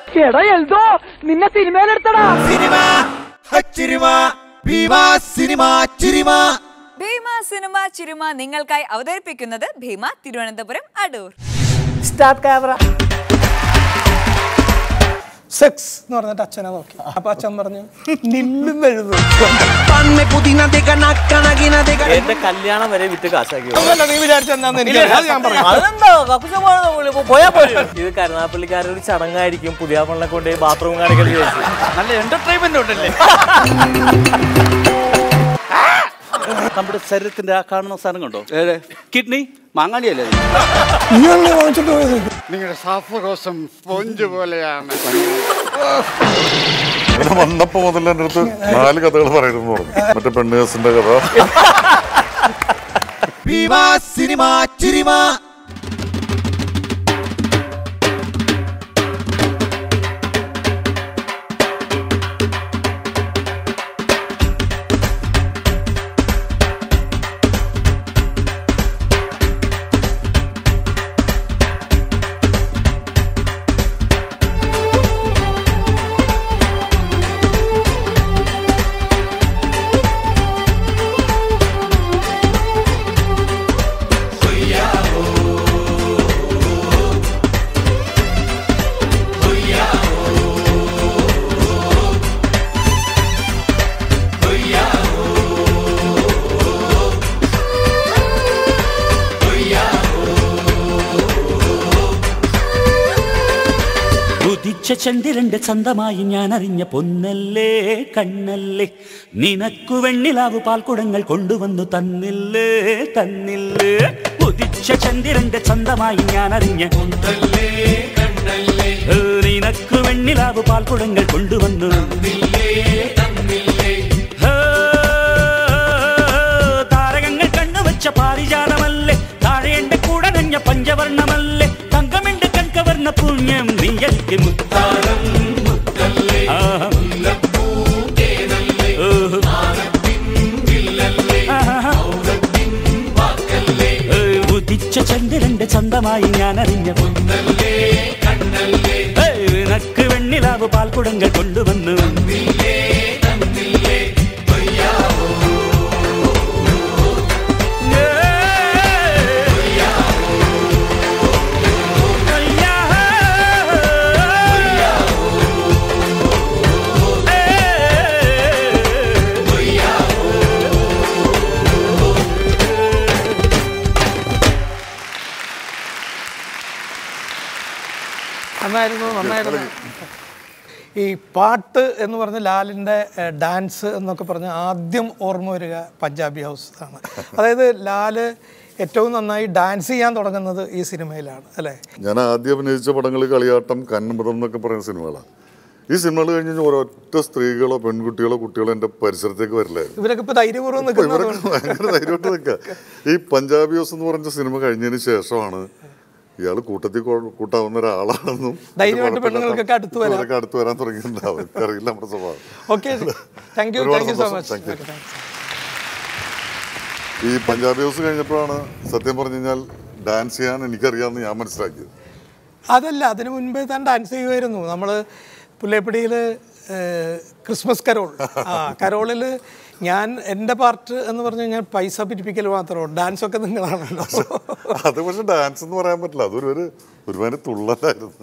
എടാ എൽദോ നിന്നെ സിനിമയിലെടുത്തടാ സിനിമ ഹച്ചിരിമ ഭീമ സിനിമ ചിരിമ ഭീമ സിനിമ ചിരുമ നിങ്ങൾക്കായി അവതരിപ്പിക്കുന്നത് ഭീമ തിരുവനന്തപുരം അടൂർ സ്റ്റാർട്ട് ക്യാമറ സെക്സ് എന്ന് പറഞ്ഞിട്ട് അച്ഛനെ നോക്കി അപ്പൊ അച്ഛൻ പറഞ്ഞു നില്ലും എഴുതും എന്റെ കല്യാണം വരെ വിറ്റ് കാശാക്കി അതല്ല നീ വിചാരിച്ച എന്താന്ന് എനിക്ക് അത് ഞാൻ പറഞ്ഞു അതെന്താ കക്കുശമാണെന്ന് പുള്ളി. പോ- പോയാ പോരെ. ഇത് കരുനാപ്പള്ളിക്കാരുടെ ഒരു ചടങ്ങായിരിക്കും പുതിയ പള്ളെ കൊണ്ട് ബാത്റൂം കാണിക്കൽ വിചാരിച്ചു നല്ല എന്റർടൈൻമെന്റ് ഉണ്ടല്ലേ നമ്മുടെ ശരീരത്തിന്റെ ആ കാണുന്ന സാധനം കണ്ടോ കിഡ്നി മാങ്ങാടിയല്ലേ അത്? നീ അല്ലേ വാങ്ങിച്ചിട്ട് പോയത് നിങ്ങളുടെ ശ്വാസകോശം സ്പോഞ്ച് പോലെയാണ് ഇവിടെ വന്നപ്പോ മുതൽ എൻ്റെ അടുത്ത് നാല് കഥകൾ പറയുന്നു പറഞ്ഞു മറ്റേ പെണ്ണേഴ്സിന്റെ കഥ ഭീമ സിനിമ ചിരിമ ഉദിച്ച ചന്ദ്രന്റെ ചന്തമായി ഞാൻ അറിഞ്ഞ പൊന്നല്ലേ കണ്ണല്ലേ നിനക്കു വെണ്ണിലാവ് പാൽക്കുടങ്ങൾ കൊണ്ടുവന്നു തന്നില്ലേ തന്നില്ലേ ഉദിച്ച ചന്ദ്രന്റെ ചന്തമായി ഞാൻ അറിഞ്ഞ പൊന്നല്ലേ കണ്ണല്ലേ നിനക്കു വെണ്ണിലാവ് പാൽക്കുടങ്ങൾ കൊണ്ടുവന്നു ഹേ, താരകങ്ങൾ കണ്ണുവച്ച പാരിജാതമല്ലേ താഴെ എന്റെ കൂടെ നഞ്ഞ പഞ്ചവർണ്ണമല്ലേ തങ്കമെന്റെ കൺകവർണ്ണ പുണ്യം നീയൽക്ക് മുത്താരം ആഹാ. ഓഹോ. ആഹാ. ഏ, ഉദിച്ച ചന്ദ്രന്റെ ചന്തമായി ഞാൻ അറിഞ്ഞ ഏ, നിനക്ക് വെണ്ണിലാവ് പാൽക്കുടങ്ങൾ കൊണ്ടുവന്നു നന്നായിരുന്നു നന്നായിരുന്നു ഈ പാട്ട് എന്ന് പറഞ്ഞ ലാലിൻ്റെ ഏഹ്, ഡാൻസ് എന്നൊക്കെ പറഞ്ഞ ആദ്യം ഓർമ്മ വരിക പഞ്ചാബി ഹൗസ് ആണ് അതായത് ലാല് ഏറ്റവും നന്നായി ഡാൻസ് ചെയ്യാൻ തുടങ്ങുന്നത് ഈ സിനിമയിലാണ് അല്ലേ ഞാൻ ആദ്യം അഭിനയിച്ച പടങ്ങൾ കളിയാട്ടം കന്നമൃതം എന്നൊക്കെ പറയുന്ന സിനിമകളാണ് ഈ സിനിമകൾ കഴിഞ്ഞ് കഴിഞ്ഞാൽ ഒരൊറ്റ സ്ത്രീകളോ പെൺകുട്ടികളോ കുട്ടികളോ എൻ്റെ പരിസരത്തേക്ക് വരില്ലായിരുന്നു ഇവരൊക്കെ ഇപ്പൊ ധൈര്യപൂർവ്വം ഇപ്പൊ നിൽക്കുന്നത് ഇവരൊക്കെ ഭയങ്കര ധൈര്യമായിട്ട് നിൽക്കുക ഈ പഞ്ചാബി ഹൗസ് എന്ന് പറഞ്ഞ സിനിമ കഴിഞ്ഞതിന് ശേഷമാണ് ഇയാൾ കൂട്ടത്തിൽ കൊ- കൂട്ടാവുന്ന ഒരാളാണെന്നും ധൈര്യമായിട്ട് പെണ്ണുങ്ങൾക്കൊക്കെ അടുത്ത് വരാം. ഇവരൊക്കെ അടുത്ത് വരാൻ തുടങ്ങിയിട്ടുണ്ട് അവർക്കറിയില്ല നമ്മുടെ സ്വഭാവം ഓക്കെ താങ്ക് യു ഒരുപാട് താങ്ക് യു സോ സന്തോഷം. Thank you. മച്ച് ഈ പഞ്ചാബി ഹൗസ് കഴിഞ്ഞപ്പോഴാണ് സത്യം പറഞ്ഞു കഴിഞ്ഞാൽ ഡാൻസ് ചെയ്യാൻ എനിക്കറിയാമെന്ന് ഞാൻ മനസ്സിലാക്കിയത് അതല്ല അതിനു മുൻപേ താൻ ഡാൻസ് ചെയ്യുമായിരുന്നു നമ്മൾ പുല്ലേപ്പടിയിൽ ക്രിസ്മസ് കരോൾ ആ കരോളിൽ ഞാൻ എൻ്റെ പാർട്ട് എന്ന് പറഞ്ഞു കഴിഞ്ഞാൽ പൈസ പിരിപ്പിക്കൽ മാത്രമേ ഡാൻസ് ഒക്കെ നിങ്ങളാണല്ലോ അത് പക്ഷെ ഡാൻസ് എന്ന് പറയാൻ പറ്റില്ല അതൊരു ഒരു ഒരുമാതിരി തുള്ളലായിരുന്നു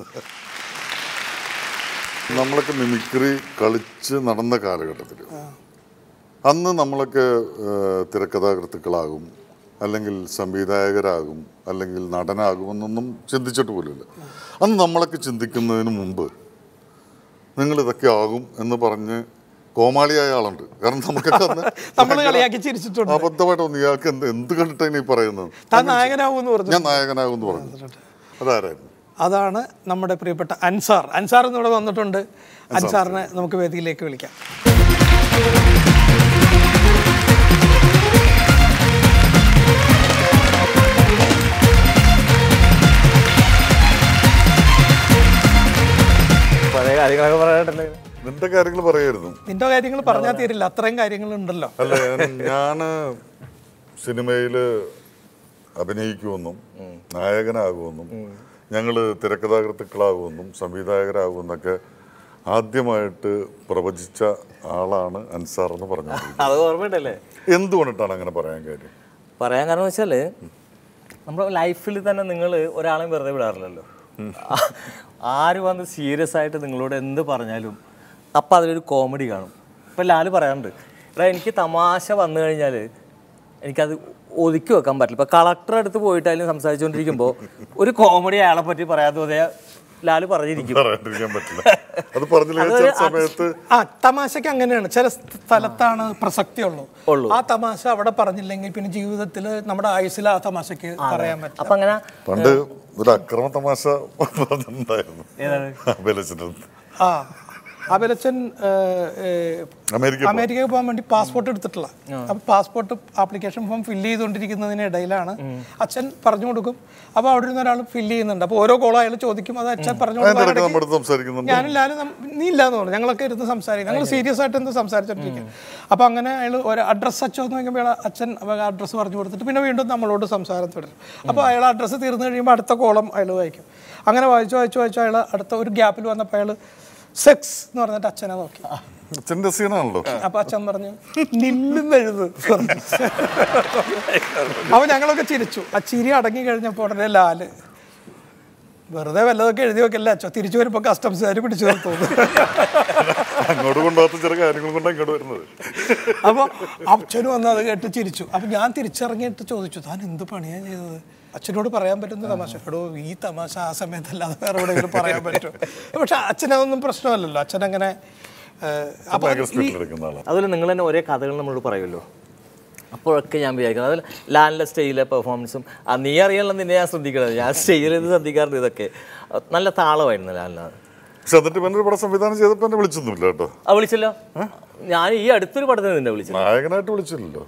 നമ്മളൊക്കെ മിമിക്രി കളിച്ച് നടന്ന കാലഘട്ടത്തിൽ അന്ന് നമ്മളൊക്കെ ഏഹ്, തിരക്കഥാകൃത്തുക്കളാകും അല്ലെങ്കിൽ സംവിധായകരാകും അല്ലെങ്കിൽ നടനാകും എന്നൊന്നും ചിന്തിച്ചിട്ട് പോലുമില്ല അന്ന് നമ്മളൊക്കെ ചിന്തിക്കുന്നതിന് മുമ്പ് നിങ്ങൾ ഇതൊക്കെ ആകും എന്ന് പറഞ്ഞ് കോമാളിയായ ആളുണ്ട് കാരണം നമുക്കൊക്കെ അന്ന് നമ്മൾ ഭയങ്കര കളിയാക്കി ചിരിച്ചിട്ടുണ്ട് അബദ്ധമായിട്ട് തോന്നി ഇയാൾക്ക് എന്ത് എന്ത് കണ്ടിട്ടാണ് ഈ പറയുന്നത് താൻ നായകനാവൂന്ന് പറഞ്ഞു ഞാൻ നായകനാകും എന്ന് പറഞ്ഞു അതാരായിരുന്നു അതാണ് നമ്മുടെ പ്രിയപ്പെട്ട അൻസാർ അൻസാർ എന്നിവിടെ വന്നിട്ടുണ്ട് അൻസാറിനെ നമുക്ക് വേദിയിലേക്ക് വിളിക്കാം പഴയ കാര്യങ്ങളൊക്കെ പറയാനുണ്ടല്ലോ നിന്റെ കാര്യങ്ങൾ പറയായിരുന്നു നിന്റെ കാര്യങ്ങൾ പറഞ്ഞാൽ തീരില്ല അത്രയും കാര്യങ്ങളുണ്ടല്ലോ അല്ല ഞാൻ സിനിമയിൽ അഭിനയിക്കുമെന്നും നായകനാകുമെന്നും ഞങ്ങൾ തിരക്കഥാകൃത്തുക്കളാകുമെന്നും സംവിധായകരാകുമെന്നൊക്കെ ആദ്യമായിട്ട് പ്രവചിച്ച ആളാണ് അൻസാർ എന്ന് പറഞ്ഞത് അത് ഓർമ്മയുണ്ടല്ലേ എന്തുകൊണ്ടിട്ടാണ് അങ്ങനെ പറയാൻ കാര്യം പറയാൻ കാരണം വെച്ചാൽ നമ്മുടെ ലൈഫിൽ തന്നെ നിങ്ങൾ ഒരാളെയും വെറുതെ വിടാറില്ലല്ലോ ആ- ആര് വന്ന് സീരിയസ് ആയിട്ട് നിങ്ങളോട് എന്ത് പറഞ്ഞാലും അപ്പം അതിലൊരു കോമഡി കാണും ഇപ്പം ലാല് പറയാറുണ്ട് എടാ എനിക്ക് തമാശ വന്നു കഴിഞ്ഞാൽ എനിക്കത് ഒതുക്കി വെക്കാൻ പറ്റില്ല ഇപ്പം കളക്ടർ അടുത്ത് പോയിട്ടായാലും സംസാരിച്ചുകൊണ്ടിരിക്കുമ്പോൾ ഒരു കോമഡി അയാളെ പറ്റി പറയാതെ പോയാൽ ലാല് പറഞ്ഞിരിക്കും പറയാണ്ടിരിക്കാൻ പറ്റില്ല അത് പറഞ്ഞില്ല ചില സമയത്ത് ആ തമാശക്ക് അങ്ങനെയാണ് ചില സ്ഥലത്താണ് പ്രസക്തി ഉള്ളൂ. ഉള്ളൂ ആ തമാശ അവിടെ പറഞ്ഞില്ലെങ്കിൽ പിന്നെ ജീവിതത്തിൽ നമ്മുടെ ആയുസ്സിൽ ആ തമാശക്ക് പറയാൻ പറ്റും അപ്പം അങ്ങനെ പണ്ട് ഒരു അക്രമ തമാശ ഉണ്ടായിരുന്നു ഏതാണ്? അഭിലച്ചൻ്റെ ആ അഭിലച്ചൻ അമേരിക്ക അമേരിക്കയിൽ പോകാൻ വേണ്ടി പാസ്പോർട്ട് എടുത്തിട്ടില്ല അപ്പൊ പാസ്പോർട്ട് ആപ്ലിക്കേഷൻ ഫോം ഫില്ല് ചെയ്തുകൊണ്ടിരിക്കുന്നതിനിടയിലാണ് അച്ഛൻ പറഞ്ഞു കൊടുക്കും അപ്പൊ അവിടെ ഇരുന്ന ഒരാൾ ഫില്ല് ചെയ്യുന്നുണ്ട് അപ്പൊ ഓരോ കോളം അയാൾ ചോദിക്കും അത് അച്ഛൻ പറഞ്ഞു അതിന്റെ കൊടുക്കും. ഇടയ്ക്ക് അതിനിടയ്ക്ക് നമ്മുടെ അടുത്ത് സംസാരിക്കുന്നുണ്ട് ഞാനും ലാലും നം- നീ ഇല്ലാന്ന് പറഞ്ഞു ഞങ്ങളൊക്കെ ഇരുന്ന് സംസാരിക്കും ഞങ്ങൾ സീരിയസ് ആയിട്ട് എന്ത് സംസാരിച്ചോണ്ടിരിക്കും അപ്പൊ അങ്ങനെ അയാൾ ഒരു അഡ്രസ്സ് അച്ഛൻ എന്ന് നോക്കുമ്പോൾ അച്ഛൻ അഡ്രസ്സ് പറഞ്ഞു കൊടുത്തിട്ട് പിന്നെ വീണ്ടും നമ്മളോട് സംസാരം തുടരും അപ്പോൾ അയാൾ അഡ്രസ്സ് തീർന്നു കഴിയുമ്പോൾ അടുത്ത കോളം അയാൾ വായിക്കും അങ്ങനെ വായിച്ചു വായിച്ചു വായിച്ചു അയാൾ അടുത്ത ഒരു ഗ്യാപ്പിൽ വന്നപ്പോൾ അയാൾ സെക്സ് എന്ന് പറഞ്ഞിട്ട് അച്ഛനെ നോക്കി അച്ഛൻ്റെ സീനാണല്ലോ അപ്പൊ അച്ഛൻ പറഞ്ഞു നില്ലെന്നെഴുത് അപ്പൊ ഞങ്ങളൊക്കെ ചിരിച്ചു ആ ചിരി അടങ്ങി കഴിഞ്ഞപ്പോൾ ഉടനെ ലാല് വെറുതെ വല്ലതൊക്കെ എഴുതി വെക്കല്ലേ അച്ഛൻ തിരിച്ചു വരുമ്പോൾ കസ്റ്റംസുകാർ പിടിച്ചു നിർത്തുന്നു അങ്ങോട്ട് കൊണ്ടുപോകാത്ത ചില കാര്യങ്ങൾ കൊണ്ടാണ് ഇങ്ങോട്ട് വരുന്നത് അപ്പൊ അച്ഛനും വന്ന് അത് കേട്ട് ചിരിച്ചു അപ്പൊ ഞാൻ തിരിച്ചിറങ്ങിയിട്ട് ചോദിച്ചു താൻ എന്ത് പണിയാ ചെയ്തത് അച്ഛനോട് പറയാൻ പറ്റുന്ന തമാശ എടോ ഈ തമാശ ആ സമയത്തല്ലാതെ വേറെ എവിടെയെങ്കിലും പറയാൻ പറ്റും പക്ഷെ അച്ഛനതൊന്നും പ്രശ്നമല്ലല്ലോ അച്ഛൻ അങ്ങനെ അപ്പൊ ഭയങ്കര ഈ സ്പീഡിൽ എടുക്കുന്ന ആളാണ് അതുപോലെ നിങ്ങൾ തന്നെ ഒരേ കഥകൾ നമ്മളോട് പറയുമല്ലോ അപ്പോഴൊക്കെ ഞാൻ വിചാരിക്കുന്നത് അതിൽ ലാലിൻ്റെ സ്റ്റേജിലെ പെർഫോമൻസും ആ നീ അറിയാനുള്ള നിന്നെ ഞാൻ ശ്രദ്ധിക്കണത് ഞാൻ സ്റ്റേജിൽ നിന്ന് ശ്രദ്ധിക്കാറുണ്ട് ഇതൊക്കെ നല്ല താളമായിരുന്നു ലാലിനാണ് പക്ഷെ എന്നിട്ട് പിന്നെ ഒരു പടം സംവിധാനം ചെയ്തപ്പോൾ എന്നെ വിളിച്ചൊന്നുമില്ല കേട്ടോ ആ വിളിച്ചല്ലോ ഞാൻ ഈ അടുത്തൊരു പടത്തിന് നിന്നെ വിളിച്ചു നായകനായിട്ട് വിളിച്ചില്ലല്ലോ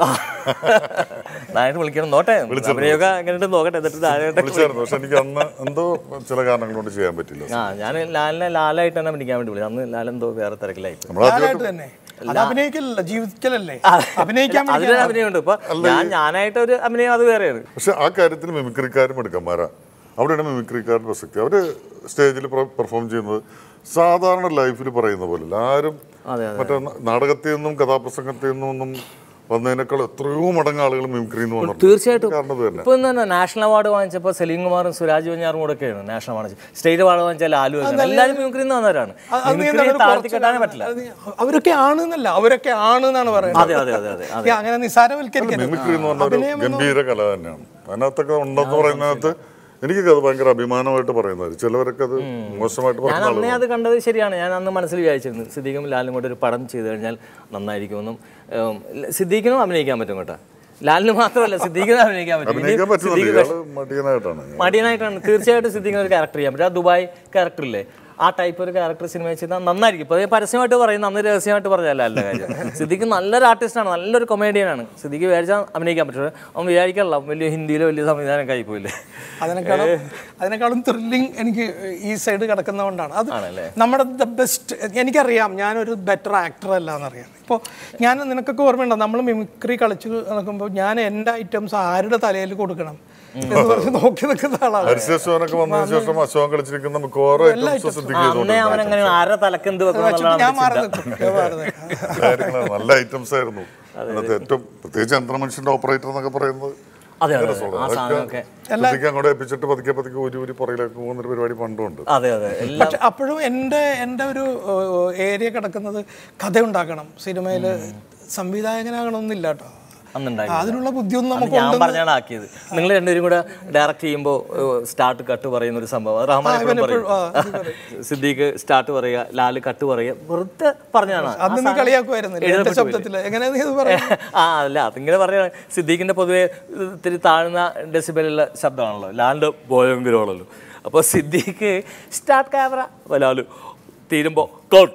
നായിട്ട് വിളിക്കണം നോട്ടെ അഭിനയൊക്കെ എങ്ങനെയുണ്ട് നോക്കട്ടെ എന്നിട്ട് താഴെ വിളിച്ചായിരുന്നു പക്ഷെ എനിക്ക് അന്ന് എന്തോ ചില കാരണങ്ങൾ കൊണ്ട് ചെയ്യാൻ പറ്റില്ല ആ ഞാൻ ലാലിനെ ലാലായിട്ട് തന്നെ അഭിനയിക്കാൻ വേണ്ടി വിളിച്ചു അന്ന് ലാലെന്തോ വേറെ തിരക്കിലായി പോയി. നമ്മളാദ്യമായിട്ട് ലാലായിട്ട് തന്നെ അത് അഭിനയിക്കലല്ല ജീവിക്കലല്ലേ അഭിനയിക്കാൻ വേണ്ടി അതിലൊരു അഭിനയമുണ്ട് ഇപ്പൊ ഞാൻ ഞാനായിട്ട് ഒരു അഭിനയം അത് വേറെയാണ് പക്ഷെ ആ കാര്യത്തിൽ മിമിക്രിക്കാരും എടുക്കന്മാരാ അവിടെയാണ് മിമിക്രിക്കാരുടെ പ്രസക്തി അവര് സ്റ്റേജിൽ പെർഫോം ചെയ്യുന്നത് സാധാരണ ലൈഫിൽ പറയുന്ന പോലെ ആരും മറ്റേ നാടകത്തിൽ നിന്നും കഥാപ്രസംഗത്തിൽ നിന്നും ഒന്നും വന്നതിനേക്കാൾ എത്രയോ മടങ്ങ് ആളുകൾ മിമിക്രി എന്ന് വന്നിട്ടുണ്ട് തീർച്ചയായിട്ടും കാരണം ഇത് തന്നെ ഇപ്പൊ തന്നെ നാഷണൽ അവാർഡ് വാങ്ങിച്ചപ്പോൾ സലീം കുമാറും സുരാജ് വെഞ്ഞാറും കൂടെ ഒക്കെയാണ് നാഷണൽ അവാർഡ് സ്റ്റേറ്റ് അവാർഡ് വാങ്ങിച്ചാൽ ലാലു ഒക്കെ എല്ലാവരും മിമിക്രി വന്നവരാണ് അത് നീ മിമിക്രി എന്താണ് താഴ്ത്തി കുറച്ച് കെട്ടാനേ പറ്റില്ല അത് നീ- അവരൊക്കെ ആണെന്നല്ല അവരൊക്കെ ആണെന്നാണ് അതെ പറയുന്നത് അതെ അതെ അതെ അതെ ഈ അങ്ങനെ നിസാരവൽക്കരിക്കരുത് മിമിക്രി എന്ന് പറഞ്ഞ ഒരു അഭിനയം എന്ന് ഗംഭീര കല തന്നെയാണ് അതിനകത്തൊക്കെ ഉണ്ടെന്ന് പറയുന്നതിനകത്ത് എനിക്കൊക്കെ അത് ഭയങ്കര അഭിമാനമായിട്ട് പറയുന്നത് ചിലവരൊക്കെ അത് മോശമായിട്ട് ഞാൻ പറയുന്ന അന്നേ ആളുകൾ അത് കണ്ടത് ശരിയാണ് ഞാൻ അന്ന് മനസ്സിൽ വിചാരിച്ചിരുന്നു സിദ്ദീഖും ലാലും കൂടെ ഒരു പടം ചെയ്തു കഴിഞ്ഞാൽ നന്നായിരിക്കുമെന്നും ഉം, സിദ്ദീഖിനും അഭിനയിക്കാൻ പറ്റും കേട്ടോ ലാലിന് മാത്രമല്ല സിദ്ദീഖിനും അഭിനയിക്കാൻ പറ്റും ഇനി അഭിനയിക്കാൻ പറ്റുന്നുണ്ട് സിദ്ദീഖ് ഇയാള് മടിയനായിട്ടാണ് മടിയനായിട്ടാണ് തീർച്ചയായിട്ടും സിദ്ദീഖിന് ഒരു ക്യാരക്ടർ ചെയ്യാൻ പറ്റും ആ ദുബായ് ക്യാരക്ടർ ഇല്ലേ ആ ടൈപ്പ് ഒരു ക്യാരക്ടർ സിനിമ ചെയ്താൽ നന്നായിരിക്കും ഇപ്പോൾ പരസ്യമായിട്ട് പറയുന്ന അന്ന് രഹസ്യമായിട്ട് പറഞ്ഞല്ല അല്ല കാര്യം സിദ്ദീഖ് നല്ലൊരു ആർട്ടിസ്റ്റാണ് നല്ലൊരു കൊമേഡിയനാണ് സിദ്ദീഖ് വിചാരിച്ചാൽ അഭിനയിക്കാൻ പറ്റും അവൻ വിചാരിക്കാനുള്ള വലിയ ഹിന്ദിയിലോ വലിയ സംവിധാനം ആയിപ്പോയില്ലേ അതിനേക്കാളും അതിനേക്കാളും ത്രില്ലിങ് എനിക്ക് ഈ സൈഡ് കിടക്കുന്നതുകൊണ്ടാണ് അത് ആണല്ലേ? നമ്മുടെ ദ ബെസ്റ്റ് എനിക്കറിയാം ഞാനൊരു ബെറ്റർ ആക്ടർ അല്ല എന്നറിയാം ഇപ്പോൾ ഞാൻ നിനക്കൊക്കെ ഓർമ്മയുണ്ടോ നമ്മൾ മിമിക്രി കളിച്ച് നടക്കുമ്പോൾ ഞാൻ എൻ്റെ ഐറ്റംസ് ആരുടെ തലയിൽ കൊടുക്കണം എന്ന് പറഞ്ഞ് നോക്കി നിൽക്കുന്ന ആളാണ് ഹരിശേഷവനൊക്കെ വന്നതിന് ശേഷം അശോകം കളിച്ചിരിക്കുന്ന മിക്കവാറും ഐറ്റംസ് ശ്രദ്ധിക്കുക അന്നേ അവൻ എങ്ങനെ ആരുടെ തലക്ക് എന്ത് വെക്കണം വെച്ചിട്ട് ഞാൻ മാറി എന്നുള്ളതാണ് നിൽക്കും ഞാൻ മാറി നിൽക്കും കാര്യങ്ങളാണ് നല്ല ഐറ്റംസ് ആയിരുന്നു അതിനകത്ത് ഏറ്റവും പ്രത്യേകിച്ച് യന്ത്രമനുഷ്യന്റെ ഓപ്പറേറ്റർ എന്നൊക്കെ പറയുന്നത് അതെ അതെ രസമുള്ളത്. ആ അതൊക്കെ സാധനമൊക്കെ ശ്രദ്ധിക്കാൻ അങ്ങോട്ട് ഏൽപ്പിച്ചിട്ട് പതുക്കെ പതുക്കെ ഊരി ഊരി പുറകിലേക്ക് പോകുന്ന ഒരു പരിപാടി പണ്ടുണ്ട് അതെ അതെ എല്ലാം പക്ഷെ അപ്പോഴും എൻ്റെ എൻ്റെ ഒരു ഏരിയ കിടക്കുന്നത് കഥ ഉണ്ടാക്കണം സിനിമയിൽ സംവിധായകനാകണമെന്നില്ല കേട്ടോ അന്നുണ്ടായി അതിനുള്ള ബുദ്ധിയൊന്നും അത് നമുക്ക് ഞാൻ ഉണ്ടെന്ന് പറഞ്ഞാണ് ആക്കിയത് നിങ്ങൾ രണ്ടുപേരും കൂടെ ഡയറക്റ്റ് ചെയ്യുമ്പോൾ സ്റ്റാർട്ട് കട്ട് പറയുന്ന ഒരു സംഭവം അത് റഹ്മാൻ എപ്പോഴും പറയും സിദ്ദീഖ് സ്റ്റാർട്ട് പറയുക ലാല് കട്ട് പറയുക വെറുതെ പറഞ്ഞാണ് അന്ന് നീ കളിയാക്കുമായിരുന്നില്ല എൻ്റെ ശബ്ദത്തിൽ എങ്ങനെയാ നീ ഇത് പറയാ ആ അല്ല അതിങ്ങനെ പറയാ സിദ്ദീഖിന്റെ പൊതുവെ ഇത്തിരി താഴ്ന്ന ഡെസിബലുള്ള ശബ്ദമാണല്ലോ ലാലിന്റെ ഭയങ്കരമാണല്ലോ അപ്പോൾ സിദ്ദീഖ് സ്റ്റാർട്ട് ക്യാമറ ലാലു തീരുമ്പോൾ കോൺ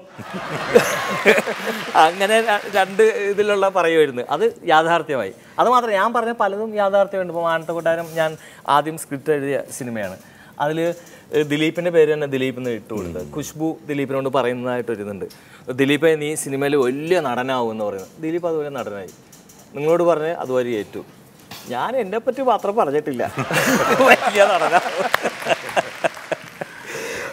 അങ്ങനെ ര- രണ്ട് ഇതിലുള്ള പറയുമായിരുന്നു അത് യാഥാർത്ഥ്യമായി അത് മാത്രം ഞാൻ പറഞ്ഞ പലതും യാഥാർത്ഥ്യമുണ്ട് ഇപ്പോൾ മാനത്ത കൊട്ടാരം ഞാൻ ആദ്യം സ്ക്രിപ്റ്റ് എഴുതിയ സിനിമയാണ് അതിൽ ദിലീപിൻ്റെ പേര് തന്നെ ദിലീപ് എന്ന് ഇട്ടുകൊണ്ട് ഖുഷ്ബു ദിലീപിനോട് പറയുന്നതായിട്ടൊരിതുണ്ട് ദിലീപെ നീ സിനിമയിൽ വലിയ നടനാവും എന്ന് പറയുന്നത് ദിലീപ് അതുപോലെ നടനായി നിങ്ങളോട് പറഞ്ഞ് അതുവരെ ഏറ്റു ഞാൻ എന്നെ പറ്റി മാത്രം പറഞ്ഞിട്ടില്ല വലിയ നടനാവും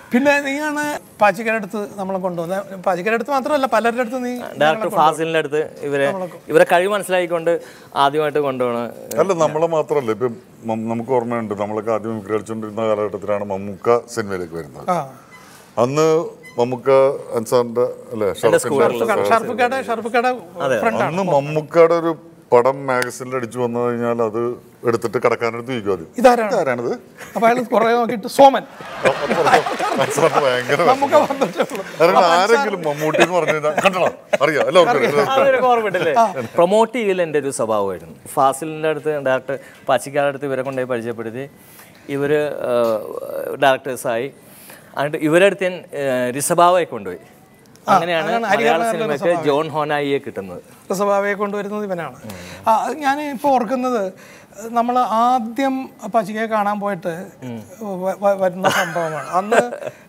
പിന്നെ നീയാണ് പാച്ചിക്കയുടെ അടുത്ത് നമ്മളെ കൊണ്ടുവന്നത് പാച്ചിക്കയുടെ അടുത്ത് മാത്രമല്ല പലരുടെ അടുത്ത് നീ ഡയറക്ടർ ഫാസിലിന്റെ അടുത്ത് ഇവരെ ഇവരെ കഴിവ് മനസ്സിലാക്കിക്കൊണ്ട് ആദ്യമായിട്ട് കൊണ്ടുപോകണം അല്ല നമ്മളെ മാത്രമല്ല ഇപ്പം മം- നമുക്ക് ഓർമ്മയുണ്ട് നമ്മളൊക്കെ ആദ്യം മിമിക്രി കളിച്ചുകൊണ്ടിരുന്ന കാലഘട്ടത്തിലാണ് മമ്മൂക്ക സിനിമയിലേക്ക് വരുന്നത് ആ അന്ന് മമ്മൂക്ക അൻസാറിന്റെ അല്ലെ ഷർഫുക്കയുടെ ഷർഫുക്കയുടെ ഫ്രണ്ടാണ് അന്ന് മമ്മൂക്കയുടെ ഒരു പടം മാഗസിനിൽ അടിച്ചു വന്നു കഴിഞ്ഞാൽ അത് എടുത്തിട്ട് കടക്കാനെടുത്ത് ചോദിക്കും ആദ്യം ഇതാരാണ് ഇതാരാണിത് അപ്പൊ അയാൾ കുറെ നോക്കിയിട്ട് സോമൻ അൻസാറിന് ഭയങ്കര നമുക്ക് വിഷമം. വന്നിട്ടുള്ളൂ കാരണം ആരെങ്കിലും മമ്മൂട്ടി എന്ന് പറഞ്ഞു കഴിഞ്ഞാൽ കണ്ടോ അറിയാം എല്ലാവർക്കും അതൊരു ഓർമ്മയിട്ടല്ലേ പ്രൊമോട്ട് ചെയ്യൽ എൻ്റെ ഒരു സ്വഭാവമായിരുന്നു ഫാസിലിൻ്റെ അടുത്ത് ഡയറക്ടർ പാച്ചിക്കാരുടെ അടുത്ത് ഇവരെ കൊണ്ടുപോയി പരിചയപ്പെടുത്തി ഇവർ ഡയറക്ടേഴ്സായി എന്നിട്ട് ഇവരുടെ അടുത്ത് ഞാൻ രിസഭാവയെ കൊണ്ടുപോയി അങ്ങനെയാണ് മലയാള സിനിമയ്ക്ക് ജോൺ ഹോനായിയെ കിട്ടുന്നത് സ്വഭാവയെ കൊണ്ടുവരുന്നത് ഇവനാണ് ആ ഞാൻ ഇപ്പോൾ ഓർക്കുന്നത് നമ്മൾ ആദ്യം പച്ചികയെ കാണാൻ പോയിട്ട് വ- വ- വരുന്ന സംഭവമാണ് അന്ന്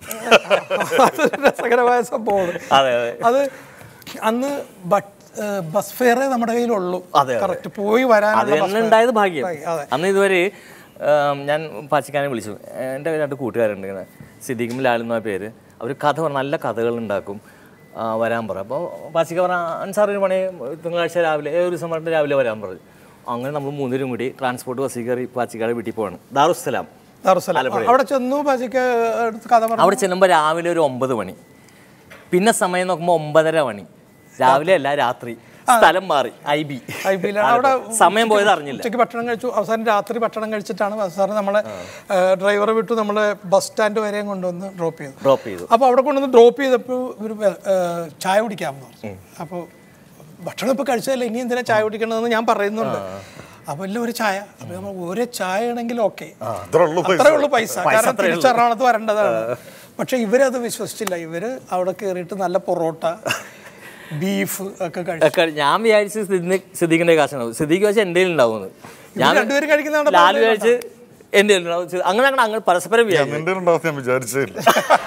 അതൊരു രസകരമായ സംഭവമാണ് അതെ അതെ അത് അന്ന് ബട്ട് ബസ് ഫെയർ നമ്മുടെ കയ്യിലുള്ളൂ അതെ, അതെ. കറക്റ്റ് പോയി അത് വരാനുള്ള bus തന്നെ fare. ഉണ്ടായത് ഭാഗ്യം അതെ അന്ന് ഇതുവരെ ആം, ഞാൻ പാച്ചിക്കാനെ വിളിച്ചു എൻ്റെ രണ്ട് കൂട്ടുകാരുണ്ട് ഇങ്ങനെ സിദ്ദീഖും ലാലെന്ന പേര് അവർ കഥ പറ- നല്ല കഥകൾ ഉണ്ടാക്കും ആ, വരാൻ പറ അപ്പോൾ പാച്ചിക്ക പറഞ്ഞ അൻസാർ ഒരു മണി തിങ്കളാഴ്ച രാവിലെ ഏ, ഒരു ദിവസം പറഞ്ഞിട്ട് രാവിലെ വരാൻ പറഞ്ഞു അങ്ങനെ നമ്മൾ മൂന്നുപേരും കൂടി ട്രാൻസ്പോർട്ട് ബസ്സിൽ കയറി പാച്ചിക്കാട് വീട്ടിൽ പോവാണ് ദാറുസ്സലാം ദാറുസലാം അവിടെ ചെന്നു പച്ചിക്ക അടുത്ത് കഥ പറഞ്ഞു അവിടെ ചെല്ലുമ്പോൾ രാവിലെ ഒരു ഒമ്പത് മണി പിന്നെ സമയം നോക്കുമ്പോൾ ഒമ്പതര മണി രാവിലെ അല്ല രാത്രി സ്ഥലം മാറി ഐ ബി ഐ പി യിലാണ്. അവിടെ സമയം പോയത് അറിഞ്ഞില്ല ഉച്ചയ്ക്ക് ഭക്ഷണം കഴിച്ചു അവസാനം രാത്രി ഭക്ഷണം കഴിച്ചിട്ടാണ് സാറ് നമ്മളെ ഡ്രൈവറെ വിട്ടു നമ്മളെ ബസ് സ്റ്റാൻഡ് വരെയും കൊണ്ടുവന്ന് ഡ്രോപ്പ് ചെയ്തു ഡ്രോപ്പ് ചെയ്തു അപ്പോൾ അവിടെ കൊണ്ടുവന്ന് ഡ്രോപ്പ് ചെയ്തപ്പോൾ ഒരു ചായ കുടിക്കാമെന്ന് പറഞ്ഞു അപ്പോൾ ഭക്ഷണം ഇപ്പോൾ കഴിച്ചതല്ല ഇനി എന്തിനാ ചായ കുടിക്കണമെന്ന് ഞാൻ പറയുന്നുണ്ട് അപ്പോൾ എല്ലാം ഒരു ചായ അപ്പോൾ നമ്മൾ ഒരു ചായ ആണെങ്കിൽ ഓക്കെ അത്രേ ഉള്ളൂ പൈസ. അത്രേ ഉള്ളൂ പൈസ കാരണം തിരിച്ചെറണാകുളത്ത് വരേണ്ടതാണ് പക്ഷെ ഇവരത് വിശ്വസിച്ചില്ല ഇവര് അവിടെ കയറിയിട്ട് നല്ല പൊറോട്ട ബീഫ് ഒക്കെ കഴിച്ചു ഒക്കെ ഞാൻ വിചാരിച്ച് സിദ്ദീഖ് സിദ്ദീഖിന്റെ കാശാണ് സിദ്ദീഖ് വെച്ചാൽ എൻ്റെ ഉണ്ടാവുന്നത് ഞാൻ രണ്ടുപേരും കഴിക്കുന്നതാണ് ലാൽ വിചാരിച്ച് എൻ്റെ ഉണ്ടാവും അങ്ങനെ അങ്ങനെ അങ്ങനെ പരസ്പരം വിചാരിച്ചു നിന്റെ ഉണ്ടാവും ഞാൻ വിചാരിച്ചേ ഇല്ല